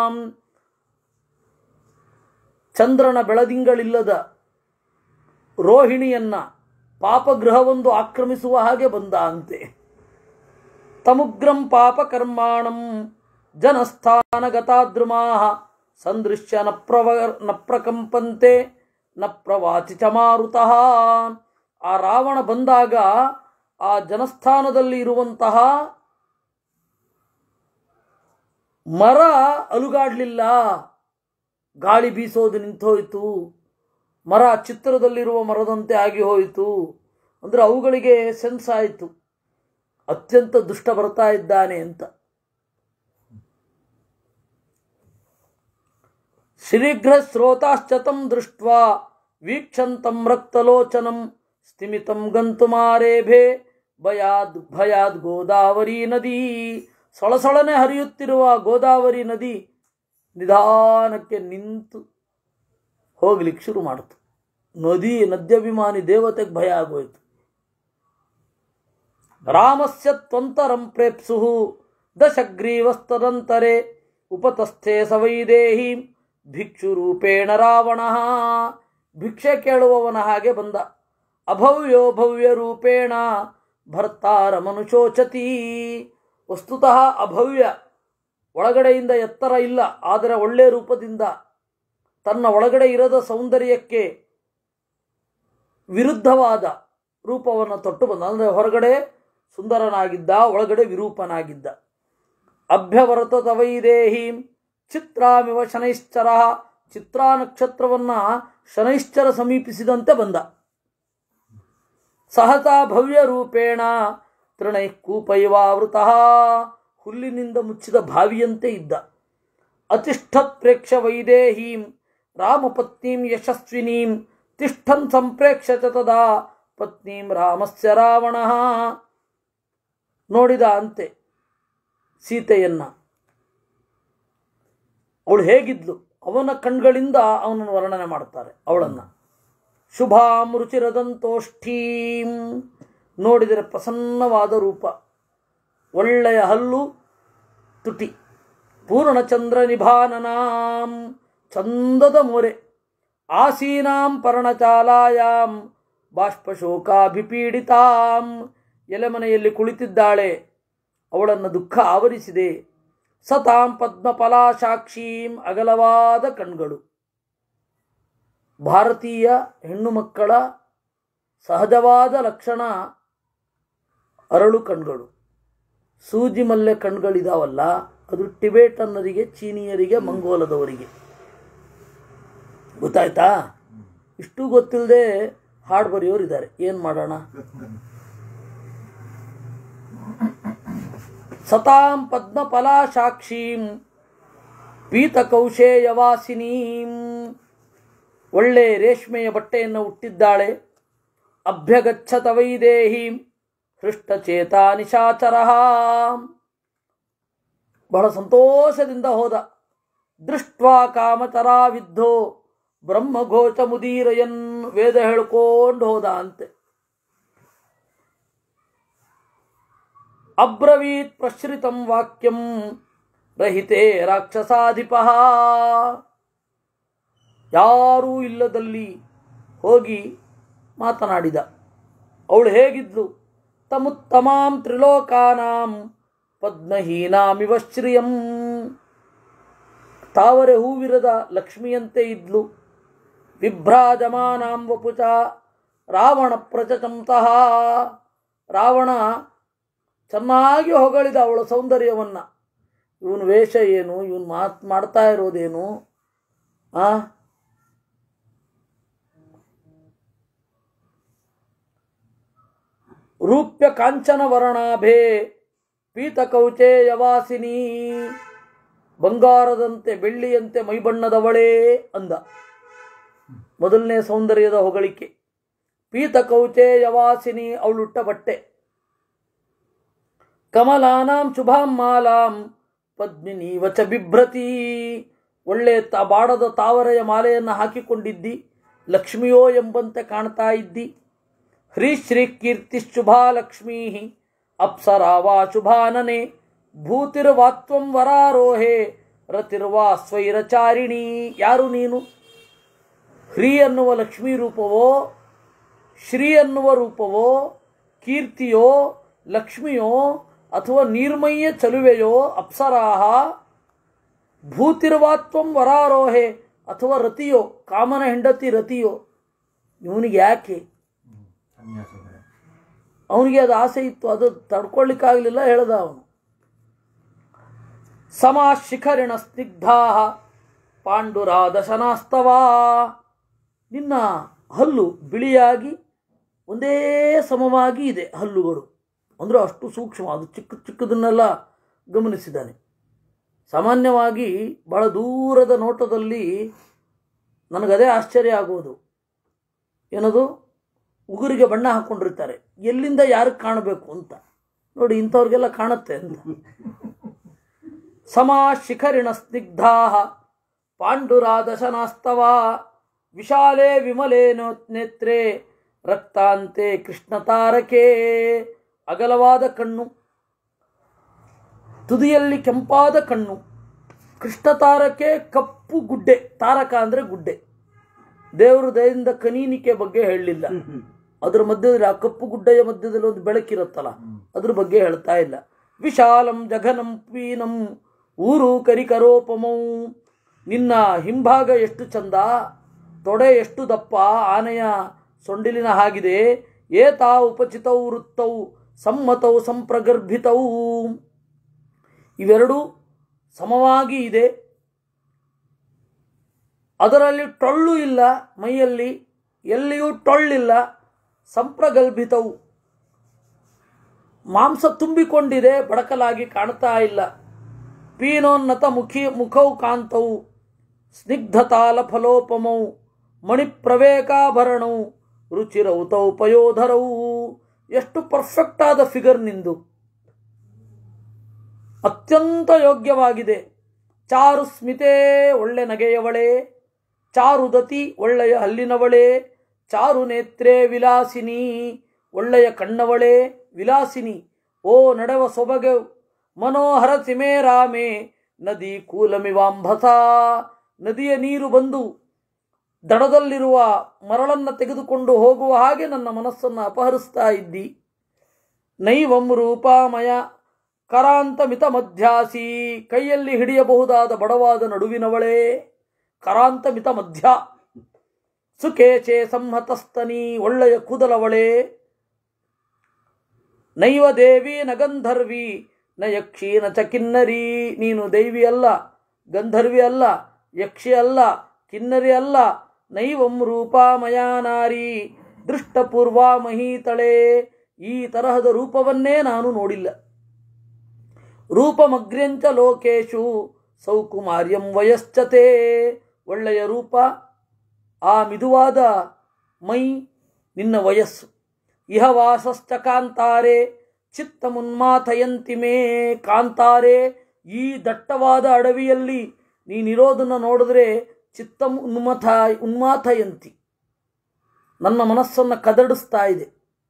ಚಂದ್ರನ ಬೆಳದಿಂಗಳಿಲ್ಲದ ರೋಹಿಣಿಯನ್ನ ಪಾಪಗೃಹವೊಂದು ಆಕ್ರಮಿಸುವ ಹಾಗೆ ಬಂದ ಅಂತೆ ತಮುಗ್ರಂ ಪಾಪಕರ್ಮಾಣಂ ಜನಸ್ಥಾನಗತಾದ್ರುಮಾ ಸಂದೃಶ್ಯ ನ ಪ್ರವ ನ ಪ್ರಕಂಪಂತೆ ನ ಪ್ರವಾತಿ ಚ ಮಾರುತಃ ಆ ರಾವಣ ಬಂದಾಗ ಆ ಜನಸ್ಥಾನದಲ್ಲಿ ಇರುವಂತಹ ಮರ ಅಲುಗಾಡಲಿಲ್ಲ ಗಾಳಿ ಬೀಸೋದು ನಿಂತೋಯ್ತು ಮರ ಚಿತ್ರದಲ್ಲಿರುವ ಮರದಂತೆ ಆಗಿ ಹೋಯಿತು ಅಂದರೆ ಅವುಗಳಿಗೆ ಸೆನ್ಸ್ ಆಯಿತು ಅತ್ಯಂತ ದುಷ್ಟ ಬರ್ತಾ ಇದ್ದಾನೆ ಅಂತ ಶೀಘ್ರ ಸ್ರೋತಾಶ್ಚತಂ ದೃಷ್ಟ್ವಾ ವೀಕ್ಷಂತಂ ರಕ್ತಲೋಚನಂ ಸ್ಥಿಮಿತಂ ಗಂತುಮಾರೇಭೆ ಭಯಾದ್ ಭಯಾದ್ ಗೋದಾವರಿ ನದಿ ಸೊಳಸೊಳನೆ ಹರಿಯುತ್ತಿರುವ ಗೋದಾವರಿ ನದಿ ನಿಧಾನಕ್ಕೆ ನಿಂತು ಹೋಗ್ಲಿಕ್ಕೆ ಶುರು ಮಾಡಿತು ನದಿ ನದ್ಯಾಭಿಮಾನಿ ದೇವತೆಗೆ ಭಯ ಆಗೋಯ್ತು ರಾಮಸ್ಯ ತ್ವಂತರಂ ಪ್ರೇಪ್ಸು ದಶಗ್ರೀವಸ್ತದಂತರೆ ಉಪತಸ್ಥೆ ಸವೈದೇಹಿ ಭಿಕ್ಷುರೂಪೇಣ ರಾವಣ ಭಿಕ್ಷೆ ಕೇಳುವವನ ಹಾಗೆ ಬಂದ ಅಭವ್ಯೋ ಭವ್ಯ ರೂಪೇಣ ಭರ್ತಾರ ಮನುಷೋಚತಿ ವಸ್ತುತಃ ಅಭವ್ಯ ಒಳಗಡೆಯಿಂದ ಎತ್ತರ ಇಲ್ಲ ಆದರೆ ಒಳ್ಳೆಯ ರೂಪದಿಂದ ತನ್ನ ಒಳಗಡೆ ಇರದ ಸೌಂದರ್ಯಕ್ಕೆ ವಿರುದ್ಧವಾದ ರೂಪವನ್ನು ತೊಟ್ಟು ಬಂದ ಅಂದರೆ ಹೊರಗಡೆ ಸುಂದರನಾಗಿದ್ದ ಒಳಗಡೆ ವಿರೂಪನಾಗಿದ್ದ ಅಭ್ಯವರತ ತವೈದೇಹಿ ಚಿತ್ರಾಮಿವ ಶನೈಶ್ಚರ ಚಿತ್ರಾ ನಕ್ಷತ್ರವನ್ನು ಶನೈಶ್ಚರ ಸಮೀಪಿಸಿದಂತೆ ಬಂದ ಸಹತಾ ಭವ್ಯ ರೂಪೇಣ ತೃಣೈ ಕೂಪೈವಾವೃತ ಹುಲ್ಲಿನಿಂದ ಮುಚ್ಚಿದ ಬಾವಿಯಂತೆ ಇದ್ದ ಅತಿಷ್ಠತ್ ಪ್ರೇಕ್ಷ ವೈದೇಹೀಂ ರಾಮಪತ್ನೀಂ ಯಶಸ್ವಿನೀಂ ತಿಷ್ಠನ್ ಸಂಪ್ರೇಕ್ಷ ಚ ತದಾ ಪತ್ನೀಂ ರಾಮಸ್ಯ ರಾವಣ ನೋಡಿದ ಅಂತೆ ಸೀತೆಯನ್ನ ಅವಳು ಹೇಗಿದ್ಲು ಅವನ ಕಣ್ಗಳಿಂದ ಅವನನ್ನು ವರ್ಣನೆ ಮಾಡ್ತಾರೆ ಅವಳನ್ನ ಶುಭಾಂ ರುಚಿರದಂತೋಷ್ಠೀಂ ನೋಡಿದರೆ ಪ್ರಸನ್ನವಾದ ರೂಪ ಒಳ್ಳೆಯ ಹಲ್ಲು ತುಟಿ ಪೂರ್ಣಚಂದ್ರ ನಿಭಾನನಾಂ ಚಂದದ ಮೊರೆ ಆಸೀನಾಂ ಪರ್ಣಚಾಲಾಯಾಂ ಬಾಷ್ಪಶೋಕಾಭಿಪೀಡಿತಾಂ ಎಲೆಮನೆಯಲ್ಲಿ ಕುಳಿತಿದ್ದಾಳೆ ಅವಳನ್ನು ದುಃಖ ಆವರಿಸಿದೆ ಸತಾಂ ಪದ್ಮಫಲಾಶಾಕ್ಷೀಂ ಅಗಲವಾದ ಕಣ್ಗಳು ಭಾರತೀಯ ಹೆಣ್ಣು ಮಕ್ಕಳ ಸಹಜವಾದ ಲಕ್ಷಣ ಅರಳು ಕಣ್ಗಳು ಸೂಜಿ ಮಲ್ಲೆ ಕಣ್ಗಳಿದಾವಲ್ಲ ಅದು ಟಿಬೇಟನ್ನರಿಗೆ ಚೀನಿಯರಿಗೆ ಮಂಗೋಲದವರಿಗೆ ಗೊತ್ತಾಯ್ತಾ ಇಷ್ಟು ಗೊತ್ತಿಲ್ಲದೆ ಹಾಡು ಬರೆಯೋರು ಇದ್ದಾರೆ ಏನು ಮಾಡೋಣ ಸತಾಂ ಪದ್ಮಫಲಾಶಾಕ್ಷೀಂ ಪೀತಕೌಶೇಯವಾಸಿನೀಂ ಒಳ್ಳೆ ರೇಷ್ಮೆಯ ಬಟ್ಟೆಯನ್ನು ಹುಟ್ಟಿದ್ದಾಳೆ ಅಭ್ಯಗಚ್ಚತ ವೈದೇಹೀಂ ಹೃಷ್ಟಚೇತ ನಿಶಾಚರ ಬಹಳ ಸಂತೋಷದಿಂದ ಹೋದ ದೃಷ್ಟ್ವಾ ಕಾಮಚರಾ ವಿದ್ಧೋ ಬ್ರಹ್ಮಘೋಷ ಮುದೀರಯನ್ ವೇದ ಹೇಳ್ಕೊಂಡು ಹೋದ ಅಂತೆ ಅಬ್ರವೀತ್ ಪ್ರಶ್ರಿತಂ ವಾಕ್ಯಂ ರಹಿತೆ ರಾಕ್ಷಸಾಧಿಪ ಯಾರೂ ಇಲ್ಲದಲ್ಲಿ ಹೋಗಿ ಮಾತನಾಡಿದ ಅವಳು ಹೇಗಿದ್ಲು ತಮುತ್ತಮಾಂ ತ್ರಿಲೋಕಾನಾಂ ಪದ್ಮಹೀನಾಮಿವ ಶ್ರಿಯಂ ತಾವರೆ ಹೂವಿರದ ಲಕ್ಷ್ಮಿಯಂತೆ ಇದ್ಲು ವಿಭ್ರಾಜಮಾನಾಂ ವಪುಚ ರಾವಣ ಪ್ರಚಚಂತಹ ರಾವಣ ಚೆನ್ನಾಗಿ ಹೊಗಳಿದ ಅವಳ ಸೌಂದರ್ಯವನ್ನು ಇವನ ವೇಷ ಏನು ಇವನು ಮಾತ್ ಮಾಡ್ತಾ ಇರೋದೇನು ಆ ರೂಪ್ಯ ಕಾಂಚನ ವರ್ಣಾಭೆ ಪೀತಕೌಚೇಯವಾಸಿನಿ ಬಂಗಾರದಂತೆ ಬೆಳ್ಳಿಯಂತೆ ಮೈಬಣ್ಣದವಳೇ ಅಂದ ಮೊದಲನೇ ಸೌಂದರ್ಯದ ಹೊಗಳಿಕೆ ಪೀತಕೌಚೇಯವಾಸಿನಿ ಅವಳುಟ್ಟ ಬಟ್ಟೆ ಕಮಲಾನಾಂ ಶುಭಾಂ ಮಾಲಾಂ ಪದ್ಮಿನಿ ವಚ ಬಿಭ್ರತಿ ಒಳ್ಳೆ ತ ಬಾಡದ ತಾವರೆಯ ಮಾಲೆಯನ್ನು ಹಾಕಿಕೊಂಡಿದ್ದಿ ಲಕ್ಷ್ಮಿಯೋ ಎಂಬಂತೆ ಕಾಣ್ತಾ ಇದ್ದಿ ಹ್ರೀ ಶ್ರೀ ಕೀರ್ತಿ ಶುಭಾ ಲಕ್ಷ್ಮೀ ಅಪ್ಸರಾವಾ ಶುಭಾನನೆ ಭೂತಿರ್ವಾತ್ವಂ ವರಾರೋಹೆ ರತಿರ್ವಾ ಸ್ವೈರಚಾರಿಣಿ ಯಾರು ನೀನು ಹ್ರೀ ಅನ್ನುವ ಲಕ್ಷ್ಮೀ ರೂಪವೋ ಶ್ರೀ ಅನ್ನುವ ರೂಪವೋ ಕೀರ್ತಿಯೋ ಲಕ್ಷ್ಮಿಯೋ ಅಥವಾ ನೀರ್ಮಯ್ಯ ಚಲುವೆಯೋ ಅಪ್ಸರಾಹ ಭೂತಿರ್ವಾತ್ವಂ ವರಾರೋಹೆ ಅಥವಾ ರತಿಯೋ ಕಾಮನ ಹೆಂಡತಿ ರತಿಯೋ ಇವನಿಗೆ ಯಾಕೆ ಸನ್ಯಾಸಗಳು ಅವನಿಗೆ ಅದು ಆಸೆ ಇತ್ತು ಅದು ತಡ್ಕೊಳ್ಳಿಕ್ಕಾಗಲಿಲ್ಲ ಹೇಳ್ದ ಅವನು ಸಮಾ ಶಿಖರಿಣ ಸ್ನಿಗ್ಧಾ ಪಾಂಡುರಾದಶನಾಸ್ತವಾ ನಿನ್ನ ಹಲ್ಲು ಬಿಳಿಯಾಗಿ ಒಂದೇ ಸಮವಾಗಿ ಇದೆ ಹಲ್ಲುಗಳು ಅಂದರೆ ಅಷ್ಟು ಸೂಕ್ಷ್ಮ ಅದು ಚಿಕ್ಕ ಚಿಕ್ಕದನ್ನೆಲ್ಲ ಗಮನಿಸಿದ್ದಾನೆ ಸಾಮಾನ್ಯವಾಗಿ ಬಹಳ ದೂರದ ನೋಟದಲ್ಲಿ ನನಗದೇ ಆಶ್ಚರ್ಯ ಆಗುವುದು ಏನದು ಉಗುರಿಗೆ ಬಣ್ಣ ಹಾಕ್ಕೊಂಡಿರ್ತಾರೆ ಎಲ್ಲಿಂದ ಯಾರಿಗೆ ಕಾಣಬೇಕು ಅಂತ ನೋಡಿ ಇಂಥವ್ರಿಗೆಲ್ಲ ಕಾಣುತ್ತೆ ಅಂತ ಸಮಾ ಶಿಖರಿಣ ಸ್ನಿಗ್ಧಾ ಪಾಂಡುರಾದಶನಾಸ್ತವ ವಿಶಾಲೆ ವಿಮಲೆ ನೋ- ನೇತ್ರೆ ರಕ್ತಾಂತೆ ಕೃಷ್ಣ ತಾರಕೆ ಅಗಲವಾದ ಕಣ್ಣು ತುದಿಯಲ್ಲಿ ಕೆಂಪಾದ ಕಣ್ಣು ಕೃಷ್ಣ ತಾರಕೆ ಕಪ್ಪು ಗುಡ್ಡೆ ತಾರಕ ಅಂದರೆ ಗುಡ್ಡೆ ದೇವರು ದಯದಿಂದ ಕನೀನಿಕೆ ಬಗ್ಗೆ ಹೇಳಲಿಲ್ಲ ಅದರ ಮಧ್ಯದಲ್ಲಿ ಆ ಕಪ್ಪು ಗುಡ್ಡೆಯ ಮಧ್ಯದಲ್ಲಿ ಒಂದು ಬೆಳಕಿರುತ್ತಲ್ಲ ಅದ್ರ ಬಗ್ಗೆ ಹೇಳ್ತಾ ಇಲ್ಲ ವಿಶಾಲಂ ಜಘನಂ ಪೀನಂ ಊರು ಕರಿಕರೋಪಮೌ ನಿನ್ನ ಹಿಂಭಾಗ ಎಷ್ಟು ಚಂದ ತೊಡೆ ಎಷ್ಟು ದಪ್ಪ ಆನೆಯ ಸೊಂಡಿಲಿನ ಹಾಗಿದೆ ಏತಾ ಉಪಚಿತೌ ವೃತ್ತೌ ಸಮ್ಮತೌ ಸಂಪ್ರಗರ್ಭಿತೌ ಇವೆರಡೂ ಸಮವಾಗಿ ಇದೆ ಅದರಲ್ಲಿ ಟೊಳ್ಳು ಇಲ್ಲ ಮೈಯಲ್ಲಿ ಎಲ್ಲಿಯೂ ಟೊಳ್ಳಿಲ್ಲ ಸಂಪ್ರಗಲ್ಭಿತವು ಮಾಂಸ ತುಂಬಿಕೊಂಡಿದೆ ಬಡಕಲಾಗಿ ಕಾಣ್ತಾ ಇಲ್ಲ ಪೀನೋನ್ನತ ಮುಖಿ ಮುಖೌ ಕಾಂತವು ಸ್ನಿಗ್ಧತಾಲ ಫಲೋಪಮೌ ಮಣಿಪ್ರವೇಕಾಭರಣವು ರುಚಿರೌತೌ ಪಯೋಧರವು ಎಷ್ಟು ಪರ್ಫೆಕ್ಟ್ ಆದ ಫಿಗರ್ ನಿಂದು ಅತ್ಯಂತ ಯೋಗ್ಯವಾಗಿದೆ ಚಾರು ಸ್ಮಿತೆ ಒಳ್ಳೆ ನಗೆಯವಳೆ ಚಾರುದತಿ ಒಳ್ಳೆಯ ಹಲ್ಲಿನವಳೆ ಚಾರು ನೇತ್ರೇ ವಿಲಾಸಿನಿ ಒಳ್ಳೆಯ ಕಣ್ಣವಳೆ ವಿಲಾಸಿನಿ ಓ ನಡೆವ ಸೊಬಗೆ ಮನೋಹರ ಸಿಮೆ ರಾಮೆ ನದಿ ಕೂಲಮಿವಾಂಭಸ ನದಿಯ ನೀರು ಬಂದು ದಡದಲ್ಲಿರುವ ಮರಳನ್ನು ತೆಗೆದುಕೊಂಡು ಹೋಗುವ ಹಾಗೆ ನನ್ನ ಮನಸ್ಸನ್ನು ಅಪಹರಿಸ್ತಾ ಇದ್ದಿ ನೈವಂ ರೂಪಾಮಯ ಕರಾಂತ ಮಿತ ಮಧ್ಯಾಸಿ ಕೈಯಲ್ಲಿ ಹಿಡಿಯಬಹುದಾದ ಬಡವಾದ ನಡುವಿನವಳೇ ಕರಾಂತ ಮಿತ ಮಧ್ಯ ಸುಕೇಚೆ ಸಂಹತಸ್ತನಿ ಒಳ್ಳೆಯ ಕೂದಲವಳೆ ನೈವ ದೇವಿ ನ ಗಂಧರ್ವಿ ನ ಯಕ್ಷಿ ನ ಚ ಕಿನ್ನರಿ ನೀನು ದೈವಿ ಅಲ್ಲ ಗಂಧರ್ವಿ ಅಲ್ಲ ಯಕ್ಷಿ ಅಲ್ಲ ಕಿನ್ನರಿ ಅಲ್ಲ ನೈವಂ ರೂಪಾಮಯ ನಾರಿ ದೃಷ್ಟಪೂರ್ವ ಮಹೀತಳೆ ಈ ತರಹದ ರೂಪವನ್ನೇ ನಾನು ನೋಡಿಲ್ಲ ರೂಪಮಗ್ರ್ಯಂಚ ಲೋಕೇಶು ಸೌಕುಮಾರ್ಯಂ ವಯಶ್ಚತೆ ಒಳ್ಳೆಯ ರೂಪ ಆ ಮಿದುವಾದ ಮೈ ನಿನ್ನ ವಯಸ್ಸು ಇಹ ವಾಸಶ್ಚ ಕಾಂತಾರೆ ಚಿತ್ತ ಮುನ್ಮಾಥಯಂತಿ ಮೇ ಕಾಂತಾರೆ ಈ ದಟ್ಟವಾದ ಅಡವಿಯಲ್ಲಿ ನೀನಿರೋದನ್ನು ನೋಡಿದ್ರೆ ಚಿತ್ತ ಉನ್ಮಥ ಉನ್ಮಾಥಯಂತಿ ನನ್ನ ಮನಸ್ಸನ್ನು ಕದಡಿಸ್ತಾ ಇದೆ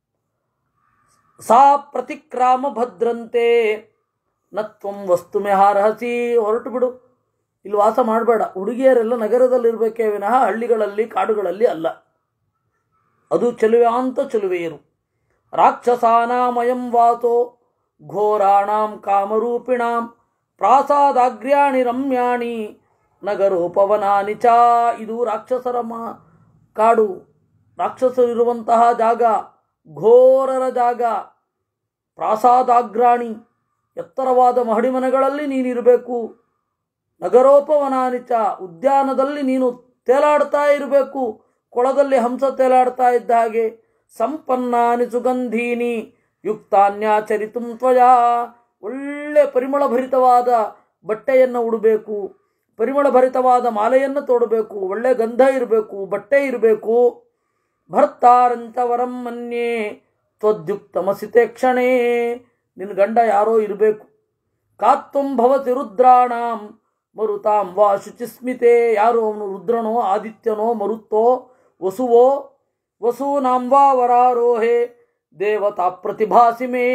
ಸಾ ಪ್ರತಿಕ್ರಾಮ ಭದ್ರಂತೆ ನತ್ವಂ ವಸ್ತು ಮೆಹಾರಹಸಿ ಹೊರಟು ಬಿಡು ಇಲ್ಲಿ ವಾಸ ಮಾಡಬೇಡ ಹುಡುಗಿಯರೆಲ್ಲ ನಗರದಲ್ಲಿರಬೇಕೇ ವಿನಃ ಹಳ್ಳಿಗಳಲ್ಲಿ ಕಾಡುಗಳಲ್ಲಿ ಅಲ್ಲ ಅದು ಚೆಲುವೆಯಾಂತ ಚೆಲುವೆಯರು ರಾಕ್ಷಸಾನಾಮಯಂ ವಾಸೋ ಘೋರಾಣಾಂ ಕಾಮರೂಪಿಣಾಂ ಪ್ರಾಸಾದಾಗ್ರ್ಯಾಣಿ ರಮ್ಯಾಣಿ ನಗರೋಪವನಾನಿ ಚ ಇದು ರಾಕ್ಷಸರ ಮಾ ಕಾಡು ರಾಕ್ಷಸರಿರುವಂತಹ ಜಾಗ ಘೋರರ ಜಾಗ ಪ್ರಾಸಾದಾಗ್ರಾಣಿ ಎತ್ತರವಾದ ಮಹಡಿಮನೆಗಳಲ್ಲಿ ನೀನಿರಬೇಕು ನಗರೋಪವನಾನಿಚ ಉದ್ಯಾನದಲ್ಲಿ ನೀನು ತೇಲಾಡ್ತಾ ಇರಬೇಕು ಕೊಳದಲ್ಲಿ ಹಂಸ ತೇಲಾಡ್ತಾ ಇದ್ದ ಹಾಗೆ ಸಂಪನ್ನಾನಿ ಸುಗಂಧೀನಿ ಯುಕ್ತಾನ್ಯಾಚರಿತು ತ್ವಯಾ ಒಳ್ಳೆ ಪರಿಮಳಭರಿತವಾದ ಬಟ್ಟೆಯನ್ನು ಉಡಬೇಕು ಪರಿಮಳಭರಿತವಾದ ಮಾಲೆಯನ್ನು ತೋಡಬೇಕು ಒಳ್ಳೆ ಗಂಧ ಇರಬೇಕು ಬಟ್ಟೆ ಇರಬೇಕು ಭರ್ತಾರಂತ ವರಂ ಮನ್ಯೆ ತ್ವದ್ಯುಕ್ತಮಸಿತೆ ಕ್ಷಣೇ ನಿನ್ನ ಗಂಡ ಯಾರೋ ಇರಬೇಕು ಕಾತ್ವಂ ಭವತಿ ರುದ್ರಾಣಾಂ ಮರುತಾಂ ವಾ ಶುಚಿಸ್ಮಿತೆ ಯಾರು ಅವನು ರುದ್ರನೋ ಆದಿತ್ಯನೋ ಮರುತ್ತೋ ವಸುವೋ ವಸೂನಾಂ ವಾ ವರಾರೋಹೆ ದೇವತಾ ಪ್ರತಿಭಾಸಿಮೇ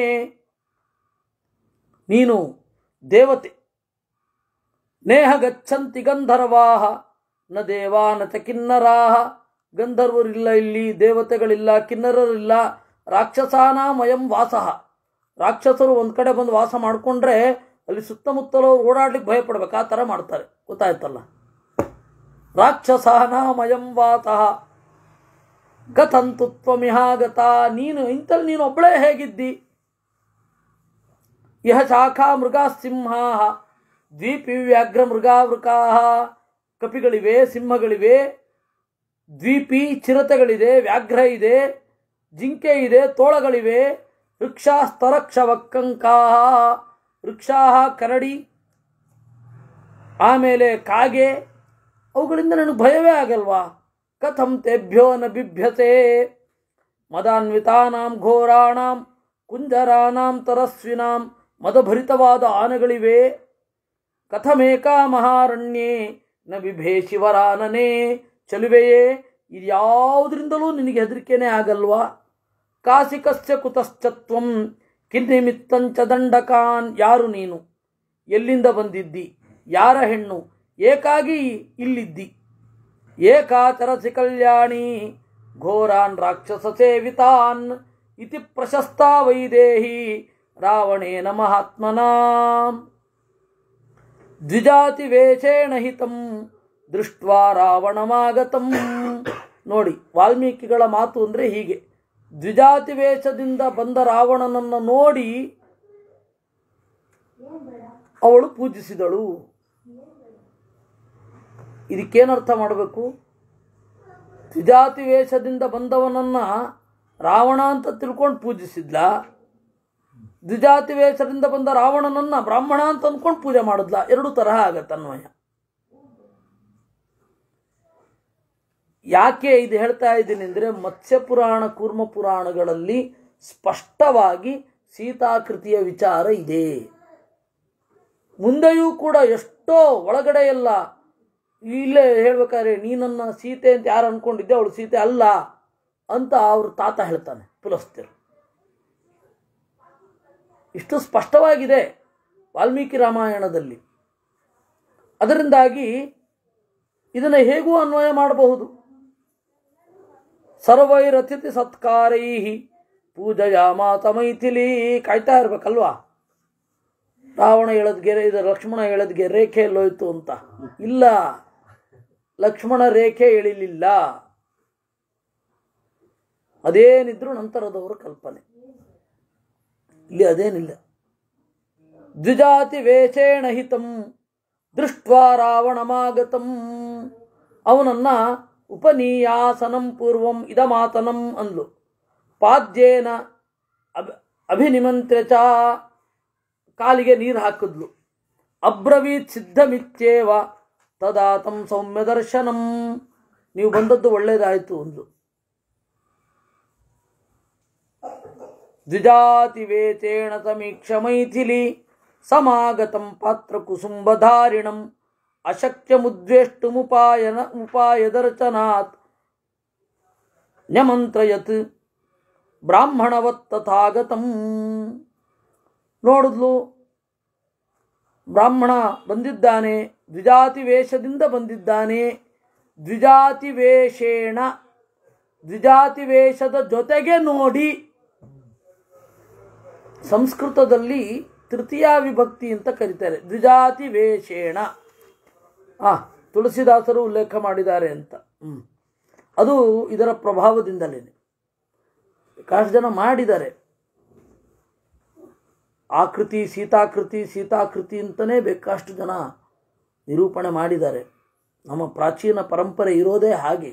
ನೀನು ದೇವತೆ ನೇಹ ಗಚ್ಚಂತಿ ಗಂಧರ್ವಾಹ ನ ದೇವಾ ನ ಚ ಕಿನ್ನರಾಹ ಗಂಧರ್ವರಿಲ್ಲ ಇಲ್ಲಿ ದೇವತೆಗಳಿಲ್ಲ ಕಿನ್ನರರಿಲ್ಲ ರಾಕ್ಷಸಾನಾಮಯಂ ವಾಸಃ ರಾಕ್ಷಸರು ಒಂದು ಕಡೆ ಬಂದು ವಾಸ ಮಾಡಿಕೊಂಡ್ರೆ ಅಲ್ಲಿ ಸುತ್ತಮುತ್ತಲು ಓಡಾಡ್ಲಿಕ್ಕೆ ಭಯ ಪಡ್ಬೇಕು ಆ ಥರ ಮಾಡ್ತಾರೆ ಗೊತ್ತಾಯ್ತಲ್ಲ ರಾಕ್ಷಸಾನಾಮಯಂ ವಾತಃ ಕಥಂತು ತ್ವಮಿಹಾಗತ ನೀನು ಇಂಥಲ್ಲಿ ನೀನು ಒಬ್ಬಳೇ ಹೇಗಿದ್ದಿ ಇಹ ಶಾಖಾ ಮೃಗಾ ಸಿಂಹಾ ದ್ವೀಪಿ ವ್ಯಾಘ್ರ ಮೃಗಾವೃಕಾ ಕಪಿಗಳಿವೆ ಸಿಂಹಗಳಿವೆ ದ್ವೀಪಿ ಚಿರತೆಗಳಿದೆ ವ್ಯಾಘ್ರ ಇದೆ ಜಿಂಕೆ ಇದೆ ತೋಳಗಳಿವೆ ವೃಕ್ಷಾಸ್ತರಕ್ಷವಕ್ಕಂಕಾ ವೃಕ್ಷಾ ಕರಡಿ ಆಮೇಲೆ ಕಾಗೆ ಅವುಗಳಿಂದ ನನಗೆ ಭಯವೇ ಆಗಲ್ವಾ ಕಥಂ ತೆಭ್ಯೋ ನ ಬಿಭ್ಯತೆ ಮದಾನ್ವಿತಾನಾಂ ಘೋರಾಣಾಂ ಕುಂಜರಾನಾಂ ತರಸ್ವಿನಾಂ ಮದಭರಿತವಾದ ಆನೆಗಳಿವೆ ಕಥಮೇಕಾ ಮಹಾರಣ್ಯೇ ನ ಬಿಭೇ ಶಿವರಾನನೇ ಚಲುವೆಯೇ ಇದ್ಯಾವುದರಿಂದಲೂ ನಿನಗೆ ಹೆದರಿಕೆನೇ ಆಗಲ್ವಾ ಕಾಸಿಕಸ್ಯ ಕುತಶ್ಚತ್ವಂ ಕಿನ್ನಿಮಿತ್ತಂಚ ದಂಡಕಾನ್ ಯಾರು ನೀನು ಎಲ್ಲಿಂದ ಬಂದಿದ್ದಿ ಯಾರ ಹೆಣ್ಣು ಏಕಾಗಿ ಇಲ್ಲಿದ್ದಿ ಏಕಾಚರಸಿ ಕಲ್ಯಾಣಿ ಘೋರಾನ್ ರಾಕ್ಷಸ ಸೇವಿತಾನ್ ಇತಿ ಪ್ರಶಸ್ತ ವೈದೇಹಿ ರಾವಣೇನ ಮಹಾತ್ಮನಾ ದ್ವಿಜಾತಿ ವೇಷೇಣ ಹಿತಂ ದೃಷ್ಟ್ವಾ ರಾವಣಮಾಗತಂ ನೋಡಿ ವಾಲ್ಮೀಕಿಗಳ ಮಾತು ಅಂದರೆ ಹೀಗೆ ದ್ವಿಜಾತಿ ವೇಷದಿಂದ ಬಂದ ರಾವಣನನ್ನು ನೋಡಿ ಅವಳು ಪೂಜಿಸಿದಳು ಇದಕ್ಕೇನರ್ಥ ಮಾಡಬೇಕು ದ್ವಿಜಾತಿ ವೇಷದಿಂದ ಬಂದವನನ್ನ ರಾವಣ ಅಂತ ತಿಳ್ಕೊಂಡು ಪೂಜಿಸಿದ್ಲ ದ್ವಿಜಾತಿ ವೇಷದಿಂದ ಬಂದ ರಾವಣನನ್ನ ಬ್ರಾಹ್ಮಣ ಅಂತ ಅಂದ್ಕೊಂಡು ಪೂಜೆ ಮಾಡಿದ್ಲ ಎರಡು ತರಹ ಆಗತ್ತೆ ಅನ್ವಯ ಯಾಕೆ ಇದು ಹೇಳ್ತಾ ಇದ್ದೀನಿ ಅಂದರೆ ಮತ್ಸ್ಯ ಪುರಾಣ ಕೂರ್ಮ ಪುರಾಣಗಳಲ್ಲಿ ಸ್ಪಷ್ಟವಾಗಿ ಸೀತಾಕೃತಿಯ ವಿಚಾರ ಇದೆ ಮುಂದೆಯೂ ಕೂಡ ಎಷ್ಟೋ ಒಳಗಡೆ ಎಲ್ಲ ಇಲ್ಲೇ ಹೇಳ್ಬೇಕಾದ್ರೆ ನೀನನ್ನ ಸೀತೆ ಅಂತ ಯಾರು ಅನ್ಕೊಂಡಿದ್ದೆ ಅವಳು ಸೀತೆ ಅಲ್ಲ ಅಂತ ಅವ್ರ ತಾತ ಹೇಳ್ತಾನೆ ಪುಲಸ್ತ್ಯರು ಇಷ್ಟು ಸ್ಪಷ್ಟವಾಗಿದೆ ವಾಲ್ಮೀಕಿ ರಾಮಾಯಣದಲ್ಲಿ ಅದರಿಂದಾಗಿ ಇದನ್ನು ಹೇಗೂ ಅನ್ವಯ ಮಾಡಬಹುದು ಸರ್ವೈರತಿಥಿ ಸತ್ಕಾರೈ ಪೂಜಯಾಮಾತ ಮೈಥಿಲಿ ಕಾಯ್ತಾ ಇರ್ಬೇಕಲ್ವಾ ರಾವಣ ಹೇಳದ್ ಗೆರೆ ಇದು ಲಕ್ಷ್ಮಣ ಹೇಳದ್ ಗೆ ರೇಖೆ ಎಲ್ಲೋಯ್ತು ಅಂತ ಇಲ್ಲ ಲಕ್ಷ್ಮಣ ರೇಖೆ ಎಳಿಲಿಲ್ಲ ಅದೇನಿದ್ರು ನಂತರದವರ ಕಲ್ಪನೆ ಇಲ್ಲಿ ಅದೇನಿಲ್ಲ ದ್ವಿಜಾತಿ ವೇಷೇಣ ಹಿತಂ ದೃಷ್ಟ್ವಾ ರಾವಣಮಾಗತಂ ಅವನನ್ನ ಉಪನೀಯಾಸನಂ ಪೂರ್ವಂ ಇದಮಾತನಂ ಅಂದ್ಲು ಪಾದ್ಯೇನ ಅಭ ಅಭಿನಿಮಂತ್ರ್ಯ ಚ ಕಾಲಿಗೆ ನೀರು ಹಾಕಿದ್ಲು ಅಬ್ರವೀತ್ ಸಿದ್ಧಮಿತ್ಯೇವ ತದಾತಂ ಸೌಮ್ಯ ದರ್ಶನಂ ನೀವು ಬಂದದ್ದು ಒಳ್ಳೇದಾಯಿತು ಅಂದ್ಲು ದ್ವಿಜಾತಿ ವೇಚೇಣ ಸಮೀಕ್ಷ ಮೈಥಿಲಿ ಸಮಾಗತಂ ಪಾತ್ರ ಕುಸುಂಬಧಾರಿಣಂ ಅಶಕ್ಯ ಮುದ್ವೇಷ್ಟುಮುಪಾಯನ ಉಪಾಯದರ್ಚನಾತ್ ನ್ಯಮಂತ್ರಯತ್ ಬ್ರಾಹ್ಮಣವತ್ ತಥಾಗತಂ ನೋಡಿದ್ಲು ಬ್ರಾಹ್ಮಣ ಬಂದಿದ್ದಾನೆ ದ್ವಿಜಾತಿ ವೇಷದಿಂದ ಬಂದಿದ್ದಾನೆ ದ್ವಿಜಾತಿ ವೇಷೇಣ ದ್ವಿಜಾತಿ ವೇಷದ ಜೊತೆಗೆ ನೋಡಿ ಸಂಸ್ಕೃತದಲ್ಲಿ ತೃತೀಯ ವಿಭಕ್ತಿ ಅಂತ ಕರೀತಾರೆ ದ್ವಿಜಾತಿ ವೇಷೇಣ ಆ ತುಳಸಿದಾಸರು ಉಲ್ಲೇಖ ಮಾಡಿದ್ದಾರೆ ಅಂತ ಹ್ಮ್. ಅದು ಇದರ ಪ್ರಭಾವದಿಂದಲೇ ಕಾಷ್ಟು ಜನ ಮಾಡಿದ್ದಾರೆ ಆಕೃತಿ ಸೀತಾಕೃತಿ ಸೀತಾಕೃತಿ ಅಂತಲೇ ಬೇಕಾಷ್ಟು ಜನ ನಿರೂಪಣೆ ಮಾಡಿದ್ದಾರೆ ನಮ್ಮ ಪ್ರಾಚೀನ ಪರಂಪರೆ ಇರೋದೇ ಹಾಗೆ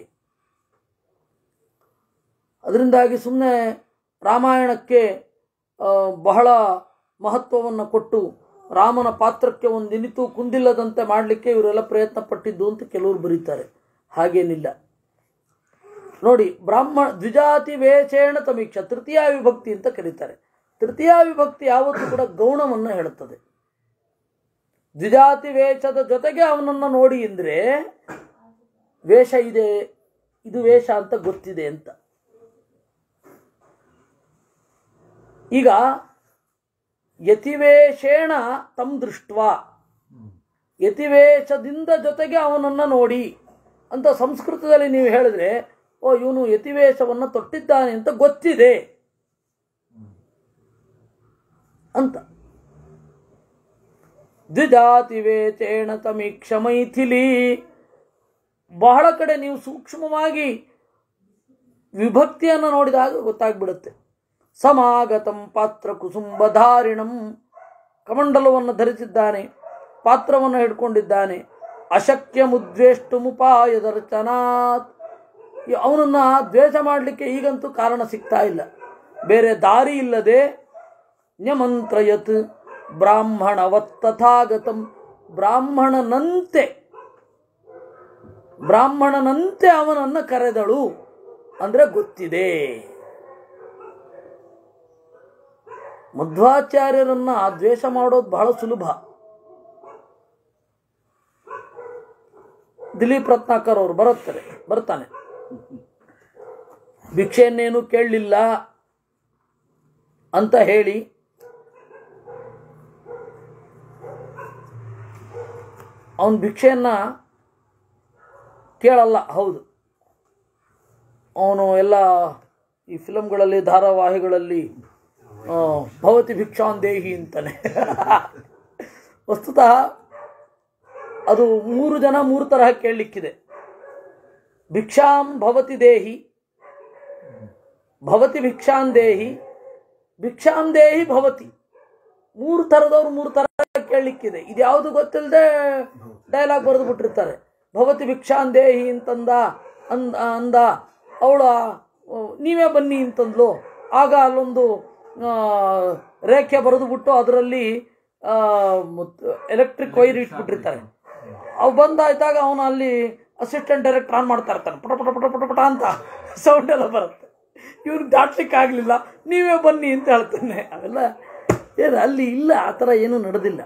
ಅದರಿಂದಾಗಿ ಸುಮ್ಮನೆ ರಾಮಾಯಣಕ್ಕೆ ಆ, ಬಹಳ ಮಹತ್ವವನ್ನು ಕೊಟ್ಟು ರಾಮನ ಪಾತ್ರಕ್ಕೆ ಒಂದು ನಿನಿತು ಕುಂದಿಲ್ಲದಂತೆ ಮಾಡಲಿಕ್ಕೆ ಇವರೆಲ್ಲ ಪ್ರಯತ್ನ ಪಟ್ಟಿದ್ದು ಅಂತ ಕೆಲವರು ಬರೀತಾರೆ ಹಾಗೇನಿಲ್ಲ ನೋಡಿ ಬ್ರಾಹ್ಮಣ ದ್ವಿಜಾತಿ ವೇಷೇಣ ತಮೀಕ್ಷ ತೃತೀಯ ವಿಭಕ್ತಿ ಅಂತ ಕರೀತಾರೆ ತೃತೀಯ ವಿಭಕ್ತಿ ಯಾವತ್ತೂ ಕೂಡ ಗೌಣವನ್ನು ಹೇಳುತ್ತದೆ ದ್ವಿಜಾತಿ ವೇಷದ ಜೊತೆಗೆ ಅವನನ್ನು ನೋಡಿ ಅಂದರೆ ವೇಷ ಇದೆ ಇದು ವೇಷ ಅಂತ ಗೊತ್ತಿದೆ ಅಂತ ಈಗ ಯತಿವೇಷೇಣ ತಮ್ ದೃಷ್ಟ್ವಾ ಯತಿವೇಷದಿಂದ ಜೊತೆಗೆ ಅವನನ್ನು ನೋಡಿ ಅಂತ ಸಂಸ್ಕೃತದಲ್ಲಿ ನೀವು ಹೇಳಿದ್ರೆ ಓ ಇವನು ಯತಿವೇಷವನ್ನು ತೊಟ್ಟಿದ್ದಾನೆ ಅಂತ ಗೊತ್ತಿದೆ ಅಂತ ದ್ವಿಜಾತಿವೇಚೇಣ ತಮೀಕ್ಷ ಮೈಥಿಲಿ ಬಹಳ ಕಡೆ ನೀವು ಸೂಕ್ಷ್ಮವಾಗಿ ವಿಭಕ್ತಿಯನ್ನು ನೋಡಿದಾಗ ಗೊತ್ತಾಗ್ಬಿಡುತ್ತೆ ಸಮಾಗತಂ ಪಾತ್ರ ಕುಸುಂಬಧಾರಿಣಂ ಕಮಂಡಲವನ್ನು ಧರಿಸಿದ್ದಾನೆ ಪಾತ್ರವನ್ನು ಹಿಡ್ಕೊಂಡಿದ್ದಾನೆ ಅಶಕ್ಯ ಮುದ್ವೇಷ್ಟು ಮುಪಾಯ ದರ್ಶನಾತ್ ಅವನನ್ನು ದ್ವೇಷ ಮಾಡಲಿಕ್ಕೆ ಈಗಂತೂ ಕಾರಣ ಸಿಗ್ತಾ ಇಲ್ಲ ಬೇರೆ ದಾರಿ ಇಲ್ಲದೆ ನ್ಯಮಂತ್ರಯತ್ ಬ್ರಾಹ್ಮಣವತ್ ತಥಾಗತಂ ಬ್ರಾಹ್ಮಣನಂತೆ ಬ್ರಾಹ್ಮಣನಂತೆ ಅವನನ್ನು ಕರೆದಳು ಅಂದ್ರೆ ಗೊತ್ತಿದೆ ಮಧ್ವಾಚಾರ್ಯರನ್ನ ದ್ವೇಷ ಮಾಡೋದು ಬಹಳ ಸುಲಭ ದಿಲೀಪ್ ರತ್ನಾಕರ್ ಅವರು ಬರುತ್ತಾರೆ ಬರ್ತಾನೆ ಭಿಕ್ಷೆಯನ್ನೇನು ಕೇಳಲಿಲ್ಲ ಅಂತ ಹೇಳಿ ಅವನ ಭಿಕ್ಷೆಯನ್ನ ಕೇಳಲ್ಲ ಹೌದು ಅವನು ಎಲ್ಲ ಈ ಫಿಲಮ್ಗಳಲ್ಲಿ ಧಾರಾವಾಹಿಗಳಲ್ಲಿ ಆ, ಭವತಿ ಭಿಕ್ಷಾನ್ ದೇಹಿ ಅಂತಾನೆ ವಸ್ತುತಃ ಅದು ಮೂರು ಜನ ಮೂರು ತರಹ ಕೇಳಲಿಕ್ಕಿದೆ ಭಿಕ್ಷಾಂ ಭವತಿ ದೇಹಿ ಭವತಿ ಭಿಕ್ಷಾಂ ದೇಹಿ ಭಿಕ್ಷಾಂ ದೇಹಿ ಭವತಿ ಮೂರು ಥರದವ್ರು ಮೂರು ಥರ ಕೇಳಲಿಕ್ಕಿದೆ ಇದು ಯಾವುದು ಗೊತ್ತಿಲ್ಲದೆ ಡೈಲಾಗ್ ಬರೆದು ಬಿಟ್ಟಿರ್ತಾರೆ ಭವತಿ ಭಿಕ್ಷಾಂ ದೇಹಿ ಅಂತಂದ ಅಂದ ಅಂದ ಅವಳ ನೀವೇ ಬನ್ನಿ ಅಂತಂದ್ಲು ಆಗ ಅಲ್ಲೊಂದು ಆ, ರೇಖೆ ಬರೆದು ಬಿಟ್ಟು ಅದರಲ್ಲಿ ಎಲೆಕ್ಟ್ರಿಕ್ ವೈರ್ ಇಟ್ಬಿಟ್ಟಿರ್ತಾರೆ ಅವು ಬಂದಾಯ್ತಾಗ ಅವನು ಅಲ್ಲಿ ಅಸಿಸ್ಟೆಂಟ್ ಡೈರೆಕ್ಟರ್ ಆನ್ ಮಾಡ್ತಾ ಇರ್ತಾನೆ ಪಟ ಪಟ ಪಟ ಪಟ ಪಟ ಅಂತ ಸೌಂಡ್ ಎಲ್ಲ ಬರುತ್ತೆ ಇವ್ರಿಗೆ ದಾಟ್ಲಿಕ್ಕೆ ಆಗಲಿಲ್ಲ ನೀವೇ ಬನ್ನಿ ಅಂತ ಹೇಳ್ತಾನೆ ಅವೆಲ್ಲ ಏನು ಅಲ್ಲಿ ಇಲ್ಲ ಆ ಥರ ಏನೂ ನಡೆದಿಲ್ಲ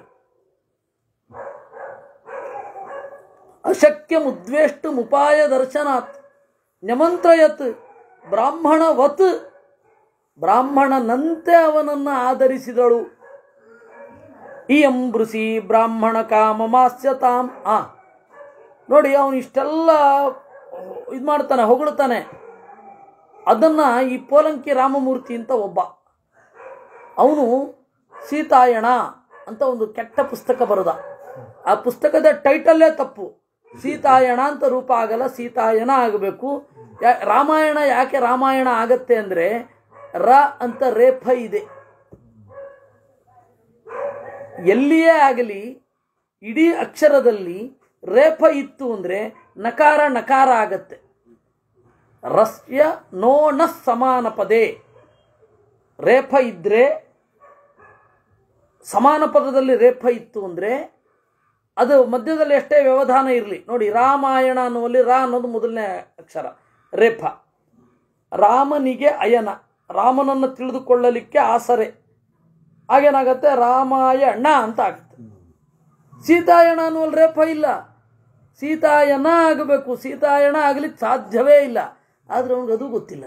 ಅಶಕ್ಯ ಮುದ್ವೇಷ್ಟು ಮುಪಾಯ ದರ್ಶನಾತ್ ನ್ಯಮಂತ್ರಯತ್ ಬ್ರಾಹ್ಮಣವತ್ ಬ್ರಾಹ್ಮಣನಂತೆ ಅವನನ್ನು ಆಧರಿಸಿದಳು ಈ ಅಂಬೃಸಿ ಬ್ರಾಹ್ಮಣ ಕಾಮ ಮಾಸ್ಯತಾಂ ಆ ನೋಡಿ ಅವನು ಇಷ್ಟೆಲ್ಲ ಇದು ಮಾಡ್ತಾನೆ ಹೊಗಳ್ತಾನೆ ಅದನ್ನ ಈ ಪೋಲಂಕಿ ರಾಮಮೂರ್ತಿ ಅಂತ ಒಬ್ಬ ಅವನು ಸೀತಾಯಣ ಅಂತ ಒಂದು ಕೆಟ್ಟ ಪುಸ್ತಕ ಬರೆದ ಆ ಪುಸ್ತಕದ ಟೈಟಲ್ಲೇ ತಪ್ಪು ಸೀತಾಯಣ ಅಂತ ರೂಪ ಆಗಲ್ಲ ಸೀತಾಯನ ಆಗಬೇಕು ಯಾ ರಾಮಾಯಣ ಯಾಕೆ ರಾಮಾಯಣ ಆಗತ್ತೆ ಅಂದರೆ ರ ಅಂತ ರೇಫ ಇದೆ ಎಲ್ಲಿಯೇ ಆಗಲಿ ಇಡೀ ಅಕ್ಷರದಲ್ಲಿ ರೇಫ ಇತ್ತು ಅಂದರೆ ನಕಾರ ನಕಾರ ಆಗತ್ತೆ ರಸ್ಯ ನೋಣ ಸಮಾನ ಪದೇ ರೇಫ ಇದ್ರೆ ಸಮಾನ ಪದದಲ್ಲಿ ರೇಫ ಇತ್ತು ಅಂದರೆ ಅದು ಮಧ್ಯದಲ್ಲಿ ಎಷ್ಟೇ ವ್ಯವಧಾನ ಇರಲಿ ನೋಡಿ ರಾಮಾಯಣ ಅನ್ನುವಲ್ಲಿ ರಾ ಅನ್ನೋದು ಮೊದಲನೇ ಅಕ್ಷರ ರೇಫ ರಾಮನಿಗೆ ಅಯನ ರಾಮನನ್ನು ತಿಳಿದುಕೊಳ್ಳಲಿಕ್ಕೆ ಆಸರೆ ಆಗೇನಾಗತ್ತೆ ರಾಮಾಯಣ ಅಂತ ಆಗುತ್ತೆ ಸೀತಾಯಣ ಅನ್ನುವಲ್ಲಿ ರೇಫ ಇಲ್ಲ ಸೀತಾಯನ ಆಗಬೇಕು ಸೀತಾಯಣ ಆಗಲಿಕ್ಕೆ ಸಾಧ್ಯವೇ ಇಲ್ಲ ಆದ್ರೆ ಅವನಿಗೆ ಅದು ಗೊತ್ತಿಲ್ಲ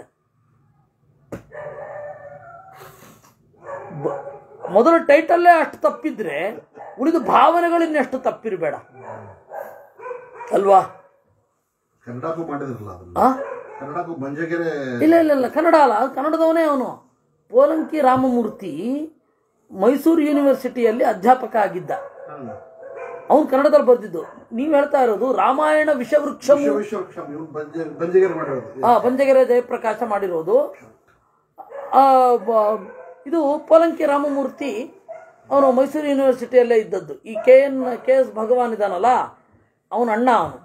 ಬ- ಮೊದಲ ಟೈಟಲ್ಲೇ ಅಷ್ಟು ತಪ್ಪಿದ್ರೆ ಉಳಿದ ಭಾವನೆಗಳಿನ್ನಷ್ಟು ತಪ್ಪಿರಬೇಡ ಅಲ್ವಾ ಕನ್ನಡಕ್ಕೂ ಮಾಡಿದ್ರಲ್ಲ ಅದನ್ನ ಆ ಕನ್ನಡಕ್ಕೂ ಮಂಜಗೆರೆ ಇಲ್ಲ ಇಲ್ಲ ಇಲ್ಲ ಕನ್ನಡ ಅಲ್ಲ ಅದು ಕನ್ನಡದವನೇ ಅವನು ಪೋಲಂಕಿ ರಾಮಮೂರ್ತಿ ಮೈಸೂರು ಯೂನಿವರ್ಸಿಟಿಯಲ್ಲಿ ಅಧ್ಯಾಪಕ ಆಗಿದ್ದ ಹ್ಮ್. ಅವನು ಕನ್ನಡದಲ್ಲಿ ಬರೆದಿದ್ದು ನೀವು ಹೇಳ್ತಾ ಇರೋದು ರಾಮಾಯಣ ವಿಷವೃಕ್ಷಂ ವಿಶ್ವ ವಿಶ್ವಕ್ಷಮ್ ಇವ್ನು ಬಂಜ ಬಂಜಗೆರೆ ಮಾಡಿರೋದು ಆ ಬಂಜಗೆರೆ ಜಯಪ್ರಕಾಶ ಮಾಡಿರೋದು ಆ, ಬ- ಇದು ಪೋಲಂಕಿ ರಾಮಮೂರ್ತಿ ಅವನು ಮೈಸೂರು ಯೂನಿವರ್ಸಿಟಿಯಲ್ಲೇ ಇದ್ದದ್ದು ಈ K N K S Bhagwan ಇದ್ದಾನಲ್ಲ ಅವನ ಅಣ್ಣ ಅವನು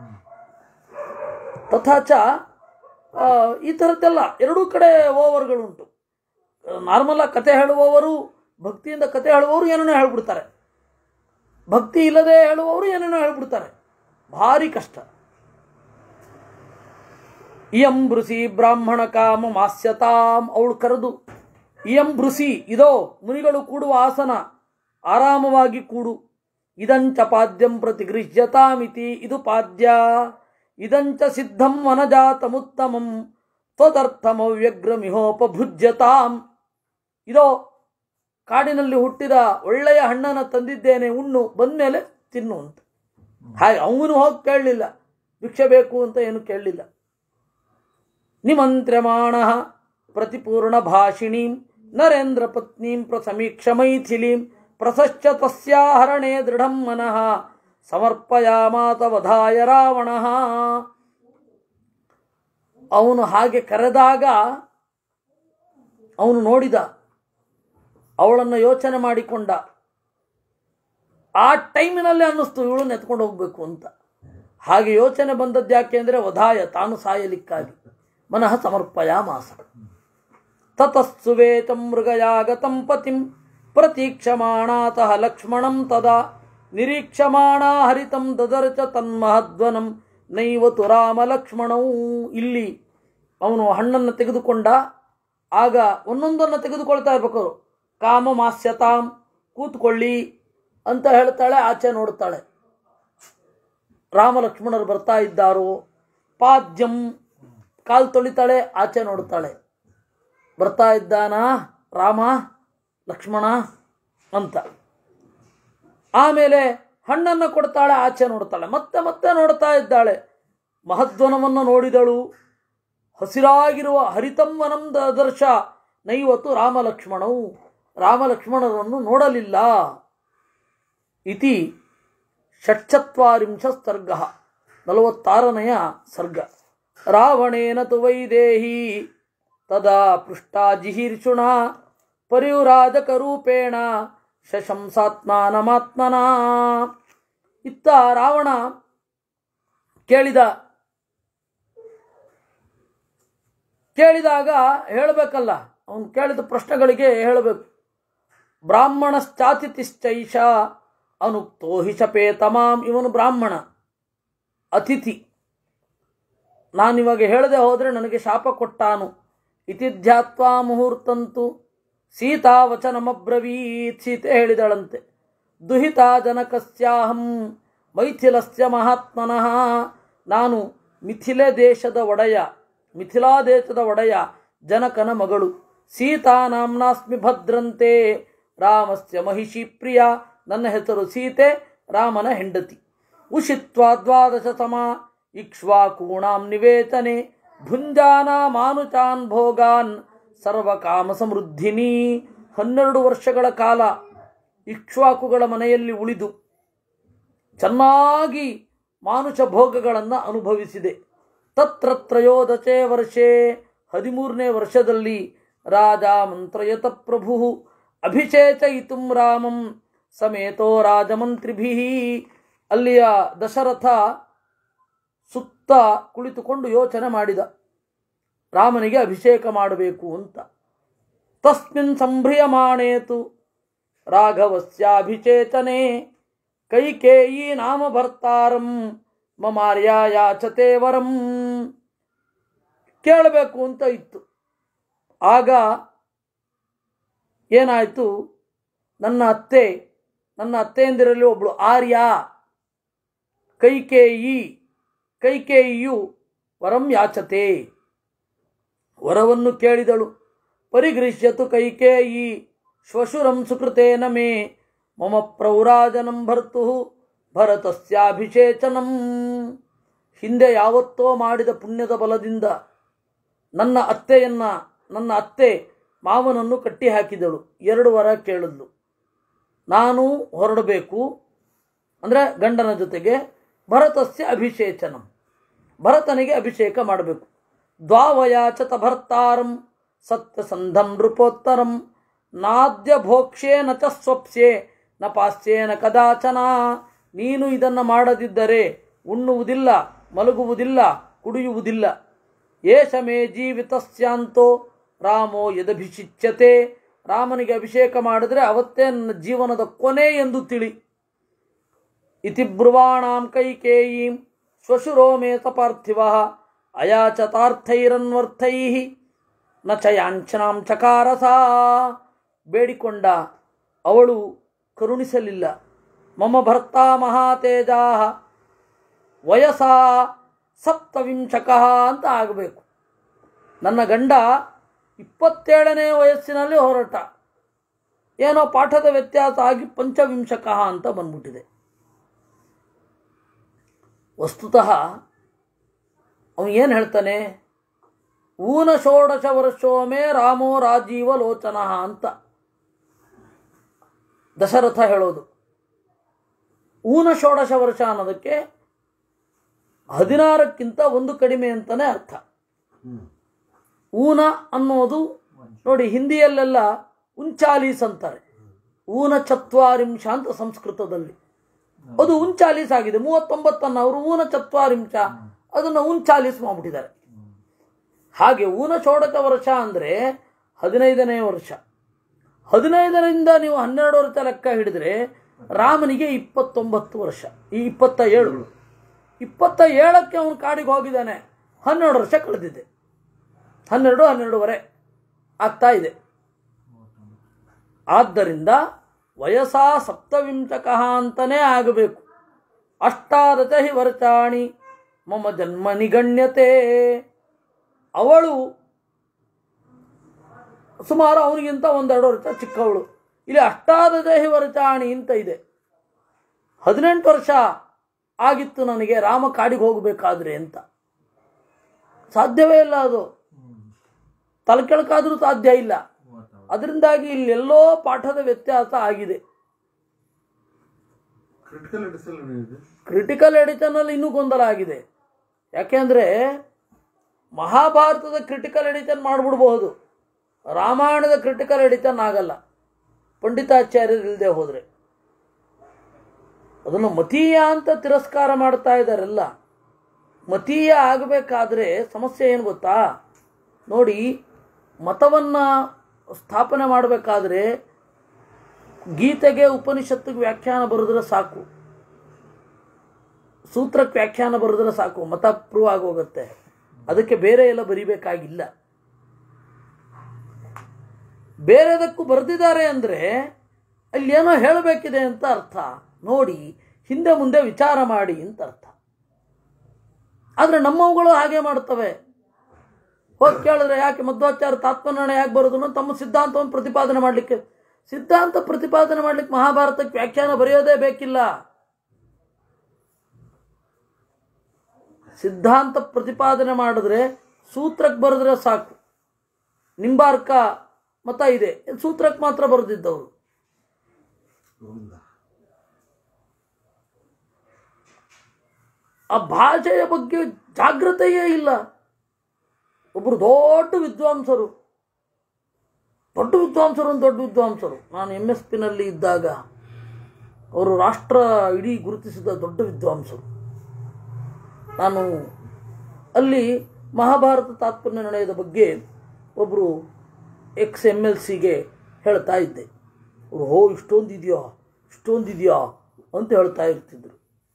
ತಥಾಚ ಆ, ಈ ಥರದ್ದೆಲ್ಲ ಎರಡೂ ಕಡೆ ಓವರ್ಗಳುಂಟು ನಾರ್ಮಲ್ ಆಗಿ ಕತೆ ಹೇಳುವವರು ಭಕ್ತಿಯಿಂದ ಕತೆ ಹೇಳುವವರು ಏನೇನೋ ಹೇಳ್ಬಿಡ್ತಾರೆ ಭಕ್ತಿ ಇಲ್ಲದೆ ಹೇಳುವವರು ಏನೇನೋ ಹೇಳ್ಬಿಡ್ತಾರೆ ಭಾರಿ ಕಷ್ಟ ಇಯಂ ಬೃಸಿ ಬ್ರಾಹ್ಮಣ ಕಾಮ ಮಾಸ್ಯತಾಂ ಅವಳು ಕರೆದು ಇಯಂ ಬೃಸಿ ಇದೋ ಮುನಿಗಳು ಕೂಡುವ ಆಸನ ಆರಾಮವಾಗಿ ಕೂಡು ಇದಂಚ ಪಾದ್ಯಂ ಪ್ರತಿಗೃಹ್ಯತಾಮಿತಿ ಇದು ಪಾದ್ಯ ಇದಂಚ ಸಿದ್ಧಂ ವನಜಾತಮುತ್ತಮಂ ತ್ವದರ್ಥಮವ್ಯಗ್ರಮಿಹೋಪಭುಜ್ಯತಾಂ ಇದೋ ಕಾಡಿನಲ್ಲಿ ಹುಟ್ಟಿದ ಒಳ್ಳೆಯ ಹಣ್ಣನ್ನು ತಂದಿದ್ದೇನೆ ಉಣ್ಣು ಬಂದ್ಮೇಲೆ ತಿನ್ನು ಅಂತ ಹಾಗೆ ಅವನು ಹೋಗಿ ಕೇಳಲಿಲ್ಲ ಭಿಕ್ಷೆ ಬೇಕು ಅಂತ ಏನು ಕೇಳಲಿಲ್ಲ ನಿಮಂತ್ರ್ಯಮಾಣ ಪ್ರತಿಪೂರ್ಣ ಭಾಷಿಣೀಂ ನರೇಂದ್ರ ಪತ್ನೀಂ ಪ್ರಸಮೀಕ್ಷ ಮೈಥಿಲೀಂ ಪ್ರಸಶ್ಚ ತಸ್ಯಾ ಹರಣೆ ದೃಢಂ ಮನಃ ಸಮರ್ಪಯಾಮಾತ ವಧಾಯ ರಾವಣ ಅವನು ಹಾಗೆ ಕರೆದಾಗ ಅವನು ನೋಡಿದ ಅವಳನ್ನು ಯೋಚನೆ ಮಾಡಿಕೊಂಡ ಆ ಟೈಮಿನಲ್ಲಿ ಅನ್ನಿಸ್ತು ಇವಳನ್ನು ಎತ್ಕೊಂಡು ಹೋಗ್ಬೇಕು ಅಂತ ಹಾಗೆ ಯೋಚನೆ ಬಂದದ್ದು ಯಾಕೆ ಅಂದರೆ ವಧಾಯ ತಾನು ಸಾಯಲಿಕ್ಕಾಗಿ ಮನಃ ಸಮರ್ಪಯ ಮಾಸ ತತಸ್ಸುವೇತಂ ಮೃಗಯಾಗತಂ ಪತಿಂ ಪ್ರತೀಕ್ಷಮಾಣಾತಃ ಲಕ್ಷ್ಮಣಂ ತದಾ ನಿರೀಕ್ಷಮಾಣ ಹರಿತಂ ದದರ್ಚ ತನ್ಮಹದ್ವನಂ ನೈವತು ರಾಮ ಲಕ್ಷ್ಮಣವು ಇಲ್ಲಿ ಅವನು ಹಣ್ಣನ್ನು ತೆಗೆದುಕೊಂಡ ಆಗ ಒಂದೊಂದನ್ನು ತೆಗೆದುಕೊಳ್ತಾ ಇರ್ಬೇಕು ಅವರು ಕಾಮ ಮಾಸ್ಯತಾಂ ಕೂತ್ಕೊಳ್ಳಿ ಅಂತ ಹೇಳ್ತಾಳೆ ಆಚೆ ನೋಡ್ತಾಳೆ ರಾಮ ಲಕ್ಷ್ಮಣರು ಬರ್ತಾ ಇದ್ದಾರೋ ಪಾದ್ಯಂ ಕಾಲು ತೊಳಿತಾಳೆ ಆಚೆ ನೋಡ್ತಾಳೆ ಬರ್ತಾ ಇದ್ದಾನಾ ರಾಮ ಲಕ್ಷ್ಮಣ ಅಂತ ಆಮೇಲೆ ಹಣ್ಣನ್ನು ಕೊಡ್ತಾಳೆ ಆಚೆ ನೋಡ್ತಾಳೆ ಮತ್ತೆ ಮತ್ತೆ ನೋಡ್ತಾ ಇದ್ದಾಳೆ ಮಹದ್ವನವನ್ನು ನೋಡಿದಳು ಹಸಿರಾಗಿರುವ ಹರಿತಂವನಂ ದರ್ಶ ನೈವತ್ತು ರಾಮ ಲಕ್ಷ್ಮಣವು ರಾಮ ಲಕ್ಷ್ಮಣರನ್ನು ನೋಡಲಿಲ್ಲ ಇತಿ ಷಟ್ಚತ್ವಾರಿಂಶ ಸರ್ಗ ನಲವತ್ತಾರನೆಯ ಸರ್ಗ ರಾವಣೇನ ತು ವೈದೇಹಿ ತದಾ ಪೃಷ್ಟಾ ಜಿಹೀರ್ಷುಣ ಪರಿವ್ರಾಜಕರೂಪೇಣ ಶಶಂಸಾತ್ಮಾನಮಾತ್ಮನ ಇತ್ತ ರಾವಣ ಕೇಳಿದ ಕೇಳಿದಾಗ ಹೇಳಬೇಕಲ್ಲ ಅವನು ಕೇಳಿದ ಪ್ರಶ್ನೆಗಳಿಗೆ ಹೇಳಬೇಕು ಬ್ರಾಹ್ಮಣಶ್ಚಾತಿಥಿಶ್ಚೈಷ ಅನುಕ್ತೋ ಹಿ ಶಪೇತಮಾಂ ಇವನು ಬ್ರಾಹ್ಮಣ ಅತಿಥಿ ನಾನಿವಾಗ ಹೇಳದೆ ಹೋದರೆ ನನಗೆ ಶಾಪ ಕೊಟ್ಟಾನು ಇತಿ ಧ್ಯಾತ್ವಾ ಮುಹೂರ್ತಂತು ಸೀತಾ ವಚನಮಬ್ರವೀತ್ ಸೀತೆ ಹೇಳಿದಳಂತೆ ದುಹಿತಾ ಜನಕಸ್ಯಾಹಂ ಮೈಥಿಲಸ್ಯ ಮಹಾತ್ಮನಃ ನಾನು ಮಿಥಿಲೆ ದೇಶದ ಒಡೆಯ ಮಿಥಿಲಾ ದೇಶದ ಒಡೆಯ ಜನಕನ ಮಗಳು ಸೀತಾ ನಾಮ್ನಾಸ್ಮಿ ಭದ್ರಂತೆ ರಾಮಸ್ಯ ಮಹಿಷಿ ಪ್ರಿಯ ನನ್ನ ಹೆಸರು ಸೀತೆ ರಾಮನ ಹೆಂಡತಿ ಉಷಿತ್ವಾ ದ್ವಾದಶ ಸಮ ಇಕ್ಷ್ವಾಕೂಣಾಂ ನಿವೇತನೆ ಭುಂಜಾನ ಮಾನುಚಾನ್ ಭೋಗಾನ್ ಸರ್ವಕಾಮ ಸಮೃದ್ಧಿನಿ ಹನ್ನೆರಡು ವರ್ಷಗಳ ಕಾಲ ಇಕ್ಷ್ವಾಕುಗಳ ಮನೆಯಲ್ಲಿ ಉಳಿದು ಚೆನ್ನಾಗಿ ಮಾನುಷ ಭೋಗಗಳನ್ನು ಅನುಭವಿಸಿದೆ ತತ್ರ ತ್ರಯೋದಶೇ ವರ್ಷೇ ಹದಿಮೂರನೇ ವರ್ಷದಲ್ಲಿ ರಾಜ ಮಂತ್ರಯತ ಪ್ರಭು ಅಭಿಷೇಚಯಿತು ರಾಮಂ ಸಮೇತೋ ರಾಜಮಂತ್ರಿಭಿ ಅಲ್ಲಿಯ ದಶರಥ ಸುತ್ತ ಕುಳಿತುಕೊಂಡು ಯೋಚನೆ ಮಾಡಿದ ರಾಮನಿಗೆ ಅಭಿಷೇಕ ಮಾಡಬೇಕು ಅಂತ ತಸ್ಮಿನ್ ಸಂಭ್ರಿಯಮಾಣೇತು ರಾಘವಸ್ಯಾಭಿಚೇತನೆ ಕೈಕೇಯಿ ನಾಮ ಭರ್ತಾರಂ ಮಮಾರ್ಯ ಯಾಚತೆ ವರಂ ಕೇಳಬೇಕು ಅಂತ ಇತ್ತು ಆಗ ಏನಾಯಿತು ನನ್ನ ಅತ್ತೆ ನನ್ನ ಅತ್ತೆಯಂದಿರಲ್ಲಿ ಒಬ್ಬಳು ಆರ್ಯ ಕೈಕೇಯಿ ಕೈಕೇಯಿಯು ವರಂ ಯಾಚತೆ ವರವನ್ನು ಕೇಳಿದಳು ಪರಿಗೃಹ್ಯತು ಕೈಕೇಯಿ ಶ್ವಶುರಂ ಸುಕೃತೇನ ಮೇ ಮಮ ಪ್ರೌರಾಜನಂ ಭರ್ತು ಭರತಸ್ಯಾಭಿಷೇಚನಂ ಹಿಂದೆ ಯಾವತ್ತೋ ಮಾಡಿದ ಪುಣ್ಯದ ಬಲದಿಂದ ನನ್ನ ಅತ್ತೆಯನ್ನ ನನ್ನ ಅತ್ತೆ ಮಾವನನ್ನು ಕಟ್ಟಿ ಹಾಕಿದಳು ಎರಡು ವರ ಕೇಳಿದ್ಲು ನಾನು ಹೊರಡಬೇಕು ಅಂದರೆ ಗಂಡನ ಜೊತೆಗೆ ಭರತಸ್ಯ ಅಭಿಷೇಚನಂ ಭರತನಿಗೆ ಅಭಿಷೇಕ ಮಾಡಬೇಕು ದ್ವಾವಯಾಚತ ಭರ್ತಾರಂ ಸತ್ಯಸಂಧಂ ನೃಪೋತ್ತರಂ ನಾದ್ಯ ಭೋಕ್ಷೇ ನ ಚ ಸ್ವಪ್ಸ್ಯೆ ನ ಪಾಸ್ಯೇ ನ ಕದಾಚನ ನೀನು ಇದನ್ನು ಮಾಡದಿದ್ದರೆ ಉಣ್ಣುವುದಿಲ್ಲ ಮಲಗುವುದಿಲ್ಲ ಕುಡಿಯುವುದಿಲ್ಲ ಏಷ ಮೇ ಜೀವಿತಸ್ಯಾಂತೋ ರಾಮೋ ಯದಭಿಷಿಚ್ಯತೆ ರಾಮನಿಗೆ ಅಭಿಷೇಕ ಮಾಡಿದ್ರೆ ಅವತ್ತೇ ನನ್ನ ಜೀವನದ ಕೊನೆ ಎಂದು ತಿಳಿ ಇತಿ ಬ್ರುವಾಣಾಂ ಕೈಕೇಯೀಂ ಶ್ವಶುರೋ ಮೇತ ಪಾರ್ಥಿವ ಅಯಾಚತಾರ್ಥೈರನ್ವರ್ಥೈ ನ ಚ ಯಾಂಚನಾಂ ಚಕಾರಸ ಬೇಡಿಕೊಂಡ ಅವಳು ಕರುಣಿಸಲಿಲ್ಲ ಮಮ ಭರ್ತಾ ಮಹಾತೇಜಾ ವಯಸ್ಸ ಸಪ್ತವಿಂಶಕ ಅಂತ ಆಗಬೇಕು ನನ್ನ ಗಂಡ ಇಪ್ಪತ್ತೇಳನೇ ವಯಸ್ಸಿನಲ್ಲಿ ಹೊರಟ ಏನೋ ಪಾಠದ ವ್ಯತ್ಯಾಸ ಆಗಿ ಪಂಚವಿಂಶಕ ಅಂತ ಬಂದ್ಬಿಟ್ಟಿದೆ ವಸ್ತುತಃ ಅವನು ಏನು ಹೇಳ್ತಾನೆ ಊನ ಷೋಡಶ ವರ್ಷೋಮೇ ರಾಮೋ ರಾಜೀವ ಲೋಚನ ಅಂತ ದಶರಥ ಹೇಳೋದು ಊನ ಷೋಡಶ ವರ್ಷ ಅನ್ನೋದಕ್ಕೆ ಹದಿನಾರಕ್ಕಿಂತ ಒಂದು ಕಡಿಮೆ ಅಂತಲೇ ಅರ್ಥ ಹ್ಮ್ ಊನ ಅನ್ನೋದು ನೋಡಿ ಹಿಂದಿಯಲ್ಲೆಲ್ಲ ಉಂಚಾಲೀಸ್ ಅಂತಾರೆ ಊನ ಚತ್ವಾರಿಂಶ ಅಂತ ಸಂಸ್ಕೃತದಲ್ಲಿ ಅದು ಉಂಚಾಲೀಸ್ ಆಗಿದೆ ಮೂವತ್ತೊಂಬತ್ತನ್ನು ಅವರು ಊನ ಚತ್ವಾರಿಂಶ ಅದನ್ನು ಉಂಚಾಲೀಸ್ ಮಾಡಿಬಿಟ್ಟಿದ್ದಾರೆ ಹಾಗೆ ಊನ ಷೋಡಶ ವರ್ಷ ಅಂದರೆ ಹದಿನೈದನೇ ವರ್ಷ ಹದಿನೈದರಿಂದ ನೀವು ಹನ್ನೆರಡು ವರ್ಷ ಲೆಕ್ಕ ಹಿಡಿದ್ರೆ ರಾಮನಿಗೆ ಇಪ್ಪತ್ತೊಂಬತ್ತು ವರ್ಷ ಈ ಇಪ್ಪತ್ತ ಏಳು ಇಪ್ಪತ್ತ ಏಳಕ್ಕೆ ಅವನು ಕಾಡಿಗೆ ಹೋಗಿದ್ದಾನೆ ಹನ್ನೆರಡು ವರ್ಷ ಕಳೆದಿದೆ ಹನ್ನೆರಡು ಹನ್ನೆರಡುವರೆ ಆಗ್ತಾ ಇದೆ ಆದ್ದರಿಂದ ವಯಸ್ಸ ಸಪ್ತವಿಂಶಕ ಅಂತಲೇ ಆಗಬೇಕು ಅಷ್ಟಾದಶ ಹಿ ವರ್ಷಾಣಿ ಮಮ ಜನ್ಮ ನಿಗಣ್ಯತೆ ಅವಳು ಸುಮಾರು ಅವನಿಗಿಂತ ಒಂದೆರಡು ವರ್ಷ ಚಿಕ್ಕವಳು ಇಲ್ಲಿ ಅಷ್ಟಾದಶ ಹಿ ವರ್ಷಾಣಿ ಅಂತ ಇದೆ ಹದಿನೆಂಟು ವರ್ಷ ಆಗಿತ್ತು ನನಗೆ ರಾಮ ಕಾಡಿಗೆ ಹೋಗಬೇಕಾದ್ರೆ ಅಂತ ಸಾಧ್ಯವೇ ಇಲ್ಲ ಅದು ತಲೆ ಕೆಳಕಾದ್ರೂ ಸಾಧ್ಯ ಇಲ್ಲ ಅದರಿಂದಾಗಿ ಇಲ್ಲೆಲ್ಲೋ ಪಾಠದ ವ್ಯತ್ಯಾಸ ಆಗಿದೆ ಕ್ರಿಟಿಕಲ್ ಎಡಿಸಲ್ ಏನಿದೆ ಕ್ರಿಟಿಕಲ್ ಎಡಿಷನಲ್ಲಿ ಇನ್ನೂ ಗೊಂದಲ ಆಗಿದೆ ಯಾಕೆಂದರೆ ಮಹಾಭಾರತದ ಕ್ರಿಟಿಕಲ್ ಎಡಿಷನ್ ಮಾಡಿಬಿಡ್ಬಹುದು ರಾಮಾಯಣದ ಕ್ರಿಟಿಕಲ್ ಎಡಿಷನ್ ಆಗಲ್ಲ ಪಂಡಿತಾಚಾರ್ಯರು ಇಲ್ಲದೆ ಹೋದರೆ ಅದನ್ನು ಮತೀಯ ಅಂತ ತಿರಸ್ಕಾರ ಮಾಡ್ತಾ ಇದ್ದಾರೆಲ್ಲ ಮತೀಯ ಆಗಬೇಕಾದ್ರೆ ಸಮಸ್ಯೆ ಏನು ಗೊತ್ತಾ ನೋಡಿ ಮತವನ್ನು ಸ್ಥಾಪನೆ ಮಾಡಬೇಕಾದ್ರೆ ಗೀತೆಗೆ ಉಪನಿಷತ್ತಿಗೆ ವ್ಯಾಖ್ಯಾನ ಬರೆದ್ರೆ ಸಾಕು ಸೂತ್ರಕ್ಕೆ ವ್ಯಾಖ್ಯಾನ ಬರೆದ್ರೆ ಸಾಕು ಮತ ಪ್ರೂವ್ ಆಗೋಗುತ್ತೆ ಅದಕ್ಕೆ ಬೇರೆ ಎಲ್ಲ ಬರಿಬೇಕಾಗಿಲ್ಲ ಬೇರೆದಕ್ಕೂ ಬರೆದಿದ್ದಾರೆ ಅಂದರೆ ಅಲ್ಲಿ ಏನೋ ಹೇಳಬೇಕಿದೆ ಅಂತ ಅರ್ಥ ನೋಡಿ ಹಿಂದೆ ಮುಂದೆ ವಿಚಾರ ಮಾಡಿ ಅಂತ ಅರ್ಥ ಆದರೆ ನಮ್ಮವುಗಳು ಹಾಗೆ ಮಾಡ್ತವೆ ಹೋಗಿ ಕೇಳಿದ್ರೆ ಯಾಕೆ ಮಧ್ವಾಚಾರ ತಾತ್ಮನಿರ್ಣಯ ಯಾಕೆ ಬರೋದು ಅನ್ನೋ ತಮ್ಮ ಸಿದ್ಧಾಂತವನ್ನು ಪ್ರತಿಪಾದನೆ ಮಾಡಲಿಕ್ಕೆ ಸಿದ್ಧಾಂತ ಪ್ರತಿಪಾದನೆ ಮಾಡಲಿಕ್ಕೆ ಮಹಾಭಾರತಕ್ಕೆ ವ್ಯಾಖ್ಯಾನ ಬರೆಯೋದೇ ಬೇಕಿಲ್ಲ ಸಿದ್ಧಾಂತ ಪ್ರತಿಪಾದನೆ ಮಾಡಿದ್ರೆ ಸೂತ್ರಕ್ಕೆ ಬರೆದ್ರೆ ಸಾಕು ನಿಂಬಾರ್ಕ ಮತ ಇದೆ ಸೂತ್ರಕ್ಕೆ ಮಾತ್ರ ಬರೆದಿದ್ದವರು ಗೋವಿಂದ ಆ ಭಾಷೆಯ ಬಗ್ಗೆ ಜಾಗ್ರತೆಯೇ ಇಲ್ಲ ಒಬ್ಬರು ದೊಡ್ಡ ವಿದ್ವಾಂಸರು ದೊಡ್ಡ ವಿದ್ವಾಂಸರು ಒಂದು ದೊಡ್ಡ ವಿದ್ವಾಂಸರು ನಾನು ಎಮ್ ಎಸ್ ಪಿನಲ್ಲಿ ಇದ್ದಾಗ ಅವರು ರಾಷ್ಟ್ರ ಇಡೀ ಗುರುತಿಸಿದ ದೊಡ್ಡ ವಿದ್ವಾಂಸರು ನಾನು ಅಲ್ಲಿ ಮಹಾಭಾರತ ತಾತ್ಪರ್ಯ ನಿರ್ಣಯದ ಬಗ್ಗೆ ಒಬ್ಬರು ಎಕ್ಸ್ ಎಮ್ ಎಲ್ ಸಿಗೆ ಹೇಳ್ತಾ ಇದ್ದೆ ಅವರು ಹೋ ಇಷ್ಟೊಂದಿದೆಯಾ ಇಷ್ಟೊಂದಿದೆಯಾ ಅಂತ ಹೇಳ್ತಾ ಇರ್ತಿದ್ರು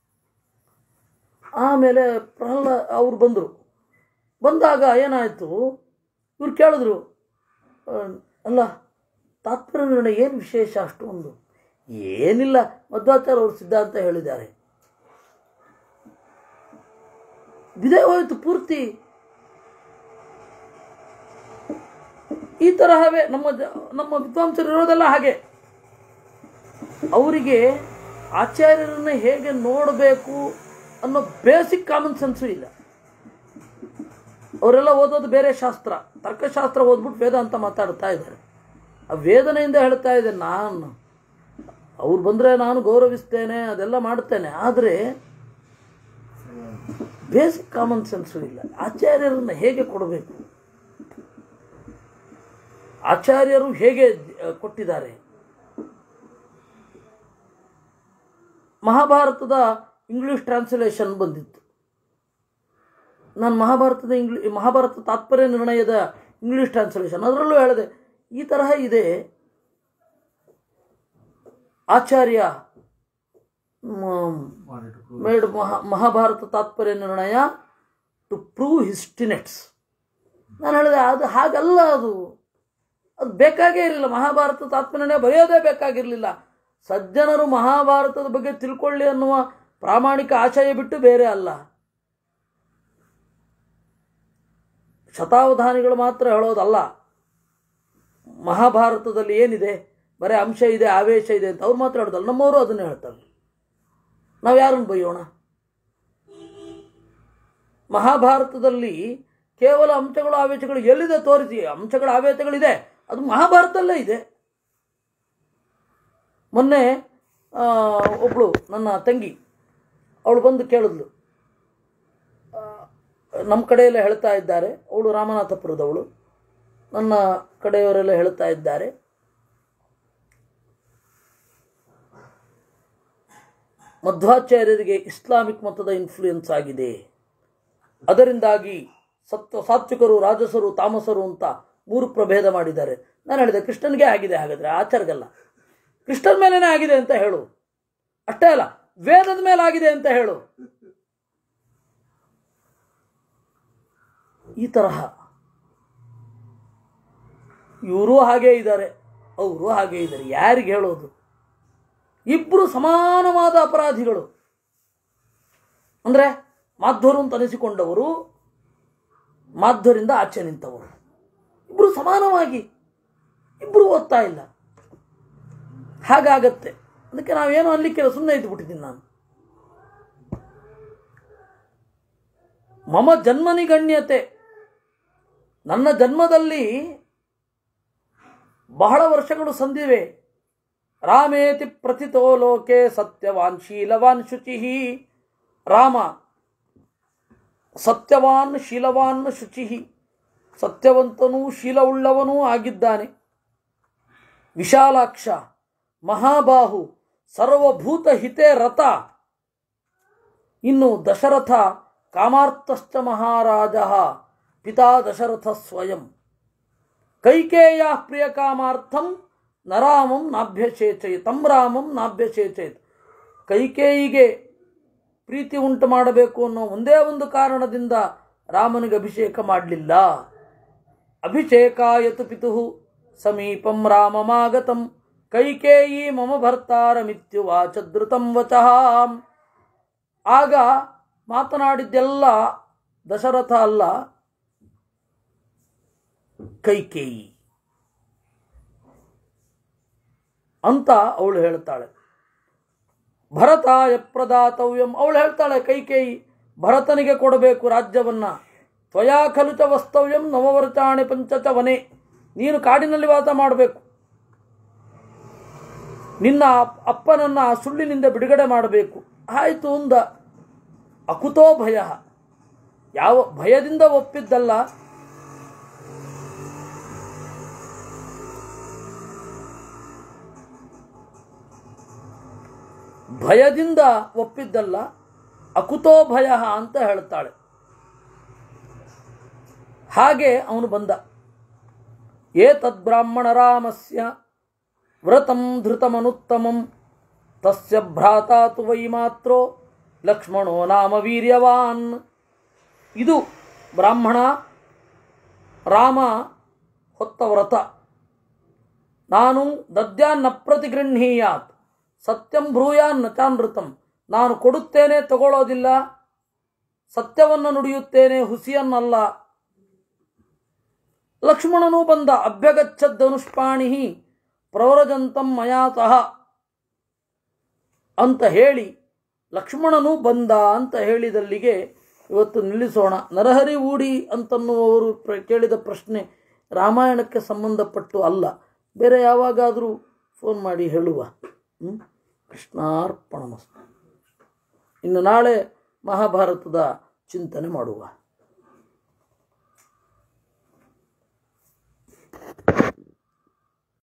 ಆಮೇಲೆ ಪ್ರಹ್ಲ ಅವ್ರು ಬಂದರು ಬಂದಾಗ ಏನಾಯಿತು ಇವ್ರು ಕೇಳಿದ್ರು ಆ, ಅಲ್ಲ ತಾತ್ಪರ್ಯ ನಿರ್ಣಯ ಏನು ವಿಶೇಷ ಅಷ್ಟೊಂದು ಏನಿಲ್ಲ ಮಧ್ವಾಚಾರ್ಯ ಅವರು ಸಿದ್ಧಾಂತ ಹೇಳಿದ್ದಾರೆ ಇದೇ ಹೋಯ್ತು ಪೂರ್ತಿ ಈ ತರಹವೇ ನಮ್ಮ ಜ- ನಮ್ಮ ವಿದ್ವಾಂಸರು ಇರೋದೆಲ್ಲ ಹಾಗೆ ಅವರಿಗೆ ಆಚಾರ್ಯರನ್ನ ಹೇಗೆ ನೋಡಬೇಕು ಅನ್ನೋ ಬೇಸಿಕ್ ಕಾಮನ್ ಸೆನ್ಸು ಇಲ್ಲ ಅವರೆಲ್ಲ ಓದೋದು ಬೇರೆ ಶಾಸ್ತ್ರ ತರ್ಕಶಾಸ್ತ್ರ ಓದ್ಬಿಟ್ಟು ವೇದ ಅಂತ ಮಾತಾಡ್ತಾ ಇದ್ದಾರೆ ಆ ವೇದನೆಯಿಂದ ಹೇಳ್ತಾ ಇದ್ದೆ ನಾನು ಅವ್ರು ಬಂದರೆ ನಾನು ಗೌರವಿಸ್ತೇನೆ ಅದೆಲ್ಲ ಮಾಡ್ತೇನೆ ಆದರೆ ಬೇಸಿಕ್ ಕಾಮನ್ ಸೆನ್ಸು ಇಲ್ಲ ಆಚಾರ್ಯರನ್ನ ಹೇಗೆ ಕೊಡಬೇಕು ಆಚಾರ್ಯರು ಹೇಗೆ ಆ, ಕೊಟ್ಟಿದ್ದಾರೆ ಮಹಾಭಾರತದ ಇಂಗ್ಲಿಷ್ ಟ್ರಾನ್ಸ್ಲೇಷನ್ ಬಂದಿತ್ತು ನಾನು ಮಹಾಭಾರತದ ಇಂಗ್ಲಿ ಮಹಾಭಾರತ ತಾತ್ಪರ್ಯ ನಿರ್ಣಯದ ಇಂಗ್ಲಿಷ್ ಟ್ರಾನ್ಸ್ಲೇಷನ್ ಅದರಲ್ಲೂ ಹೇಳಿದೆ ಈ ತರಹ ಇದೆ ಆಚಾರ್ಯ ಮೇಡ್ ಮಹಾ ಮಹಾಭಾರತ ತಾತ್ಪರ್ಯ ನಿರ್ಣಯ ಟು ಪ್ರೂವ್ ಹಿಸ್ಟಿನೆಟ್ಸ್ ನಾನು ಹೇಳಿದೆ ಅದು ಹಾಗಲ್ಲ ಅದು ಅದು ಬೇಕಾಗೇ ಇರಲಿಲ್ಲ ಮಹಾಭಾರತ ತಾತ್ಪರ್ಯ ನಿರ್ಣಯ ಬರೆಯೋದೇ ಬೇಕಾಗಿರಲಿಲ್ಲ ಸಜ್ಜನರು ಮಹಾಭಾರತದ ಬಗ್ಗೆ ತಿಳ್ಕೊಳ್ಳಿ ಅನ್ನುವ ಪ್ರಾಮಾಣಿಕ ಆಶಯ ಬಿಟ್ಟು ಬೇರೆ ಅಲ್ಲ ಶತಾವಧಾನಿಗಳು ಮಾತ್ರ ಹೇಳೋದಲ್ಲ ಮಹಾಭಾರತದಲ್ಲಿ ಏನಿದೆ ಬರೀ ಅಂಶ ಇದೆ ಆವೇಶ ಇದೆ ಅಂತ ಅವ್ರು ಮಾತ್ರ ಹೇಳೋದಲ್ಲ ನಮ್ಮವರು ಅದನ್ನೇ ಹೇಳ್ತಾರೆ ನಾವು ಯಾರನ್ನು ಬೈಯೋಣ ಮಹಾಭಾರತದಲ್ಲಿ ಕೇವಲ ಅಂಶಗಳು ಆವೇಶಗಳು ಎಲ್ಲಿದೆ ತೋರಿಸಿ ಅಂಶಗಳ ಆವೇಶಗಳಿದೆ ಅದು ಮಹಾಭಾರತದಲ್ಲೇ ಇದೆ ಮೊನ್ನೆ ಆ, ಒಬ್ಳು ನನ್ನ ತಂಗಿ ಅವಳು ಬಂದು ಕೇಳಿದ್ಲು ನಮ್ಮ ಕಡೆಯೆಲ್ಲ ಹೇಳ್ತಾ ಇದ್ದಾರೆ ಅವಳು ರಾಮನಾಥಪುರದವಳು ನನ್ನ ಕಡೆಯವರೆಲ್ಲ ಹೇಳ್ತಾ ಇದ್ದಾರೆ ಮಧ್ವಾಚಾರ್ಯರಿಗೆ ಇಸ್ಲಾಮಿಕ್ ಮತದ ಇನ್ಫ್ಲೂಯೆನ್ಸ್ ಆಗಿದೆ ಅದರಿಂದಾಗಿ ಸತ್ವ ಸಾತ್ವಿಕರು ರಾಜಸರು ತಾಮಸರು ಅಂತ ಮೂರು ಪ್ರಭೇದ ಮಾಡಿದ್ದಾರೆ ನಾನು ಹೇಳಿದೆ ಕೃಷ್ಣನಿಗೆ ಆಗಿದೆ ಹಾಗಾದ್ರೆ ಆಚಾರ್ಗಲ್ಲ ಕೃಷ್ಣನ ಮೇಲೇನೆ ಆಗಿದೆ ಅಂತ ಹೇಳು ಅಷ್ಟೇ ಅಲ್ಲ ವೇದದ ಮೇಲೆ ಆಗಿದೆ ಅಂತ ಹೇಳು ಈ ತರಹ ಇವರು ಹಾಗೇ ಇದ್ದಾರೆ ಅವರು ಹಾಗೇ ಇದ್ದಾರೆ ಯಾರಿಗೆ ಹೇಳೋದು ಇಬ್ಬರು ಸಮಾನವಾದ ಅಪರಾಧಿಗಳು ಅಂದರೆ ಮಾಧ್ವರು ಅಂತ ಅನಿಸಿಕೊಂಡವರು ಮಾಧ್ವರಿಂದ ಆಚೆ ನಿಂತವರು ಇಬ್ಬರು ಸಮಾನವಾಗಿ ಇಬ್ಬರು ಓದ್ತಾ ಇಲ್ಲ ಹಾಗಾಗತ್ತೆ ಅದಕ್ಕೆ ನಾವೇನು ಅನ್ಲಿಕ್ಕೆ ಸುಮ್ಮನೆ ಇದ್ಬಿಟ್ಟಿದ್ದೀನಿ ನಾನು ಮಮ ಜನ್ಮನಿಗಣ್ಯತೆ ನನ್ನ ಜನ್ಮದಲ್ಲಿ ಬಹಳ ವರ್ಷಗಳು ಸಂದಿವೆ ರಾಮೇತಿ ಪ್ರಥಿತೋ ಲೋಕೆ ಸತ್ಯವಾನ್ ಶೀಲವಾನ್ ಶುಚಿ ರಾಮ ಸತ್ಯವಾನ್ ಶೀಲವಾನ್ ಶುಚಿ ಸತ್ಯವಂತನೂ ಶೀಲವುಳ್ಳವನೂ ಆಗಿದ್ದಾನೆ ವಿಶಾಲಾಕ್ಷ ಮಹಾಬಾಹು ಸರ್ವಭೂತ ಹಿತೇ ರಥ ಇನ್ನು ದಶರಥ ಕಾಮಾರ್ಥಶ್ಚ ಮಹಾರಾಜ ಪಿತಾ ದಶರಥ ಸ್ವಯಂ ಕೈಕೇಯ ಪ್ರಿಯ ಕಾಮಾರ್ಥಂ ನರಾಮಂ ನಾಭ್ಯಸೇಚಯ ತಂ ರಾಮಂ ನಾಭ್ಯಸೇಚಯತ್ ಕೈಕೇಯಿಗೆ ಪ್ರೀತಿ ಉಂಟು ಮಾಡಬೇಕು ಅನ್ನೋ ಒಂದೇ ಒಂದು ಕಾರಣದಿಂದ ರಾಮನಿಗೆ ಅಭಿಷೇಕ ಮಾಡಲಿಲ್ಲ ಅಭಿಷೇಕಾಯತು ಪಿತು ಸಮೀಪಂ ರಾಮಮಾಗತಂ ಕೈಕೇಯಿ ಮಮ ಭರ್ತಾರಮಿತ್ಯುವಾಚ ಧೃತಂ ವಚಃ ಆಗ ಮಾತನಾಡಿದ್ದೆಲ್ಲ ದಶರಥ ಅಲ್ಲ ಕೈಕೇಯಿ ಅಂತ ಅವಳು ಹೇಳ್ತಾಳೆ ಭರತಾಯ ಪ್ರದಾತವ್ಯಂ ಅವಳು ಹೇಳ್ತಾಳೆ ಕೈಕೇಯಿ ಭರತನಿಗೆ ಕೊಡಬೇಕು ರಾಜ್ಯವನ್ನ ತ್ವಯಾ ಖಲು ಚ ವಸ್ತವ್ಯಂ ನವವರ್ಚಾಣಿ ಪಂಚಚ ವನೆ ನೀನು ಕಾಡಿನಲ್ಲಿ ವಾಸ ಮಾಡಬೇಕು ನಿನ್ನ ಅಪ್- ಅಪ್ಪನನ್ನ ಸುಳ್ಳಿನಿಂದ ಬಿಡುಗಡೆ ಮಾಡಬೇಕು ಆಯಿತು ಅಂದ ಅಕುತೋ ಭಯ ಯಾವ ಭಯದಿಂದ ಒಪ್ಪಿದ್ದಲ್ಲ ಭಯದಿಂದ ಒಪ್ಪಿದ್ದಲ್ಲ ಅಕುತೋ ಭಯ ಅಂತ ಹೇಳ್ತಾಳೆ ಹಾಗೆ ಅವನು ಬಂದ ಏತದ್ಬ್ರಾಹ್ಮಣ ರಾಮಸ್ಯ ವ್ರತಂ ಧೃತಮನುತ್ತಮಂ ತಸ್ಯ ಭ್ರಾತಾ ತು ವೈ ಮಾತ್ರೋ ಲಕ್ಷ್ಮಣೋ ನಾಮ ವೀರ್ಯವಾನ್ ಇದು ಬ್ರಾಹ್ಮಣ ರಾಮ ಹೊತ್ತ ವ್ರತ ನಾನು ದದ್ಯಾನ್ನ ಪ್ರತಿಗೃಹೀಯಾತ್ ಸತ್ಯಂ ಬ್ರೂಯಾನ್ ನಚಾನೃತಂ ನಾನು ಕೊಡುತ್ತೇನೆ ತಗೊಳ್ಳೋದಿಲ್ಲ ಸತ್ಯವನ್ನು ನುಡಿಯುತ್ತೇನೆ ಹುಸಿಯನ್ನಲ್ಲ ಲಕ್ಷ್ಮಣನು ಬಂದ ಅಭ್ಯಗಚ್ಚದ್ದನುಷ್ಪಾಣಿ ಪ್ರವರಜಂತಂ ಮಯಾ ಸಹ ಅಂತ ಹೇಳಿ ಲಕ್ಷ್ಮಣನು ಬಂದ ಅಂತ ಹೇಳಿದಲ್ಲಿಗೆ ಇವತ್ತು ನಿಲ್ಲಿಸೋಣ ನರಹರಿ ಊಡಿ ಅಂತನ್ನುವವರು ಪ್ರ- ಕೇಳಿದ ಪ್ರಶ್ನೆ ರಾಮಾಯಣಕ್ಕೆ ಸಂಬಂಧಪಟ್ಟು ಅಲ್ಲ ಬೇರೆ ಯಾವಾಗಾದರೂ ಫೋನ್ ಮಾಡಿ ಹೇಳುವ ಹ್ಮ್? ಕೃಷ್ಣಾರ್ಪಣಮಸ್ತು ಇನ್ನು ನಾಳೆ ಮಹಾಭಾರತದ ಚಿಂತನೆ ಮಾಡುವ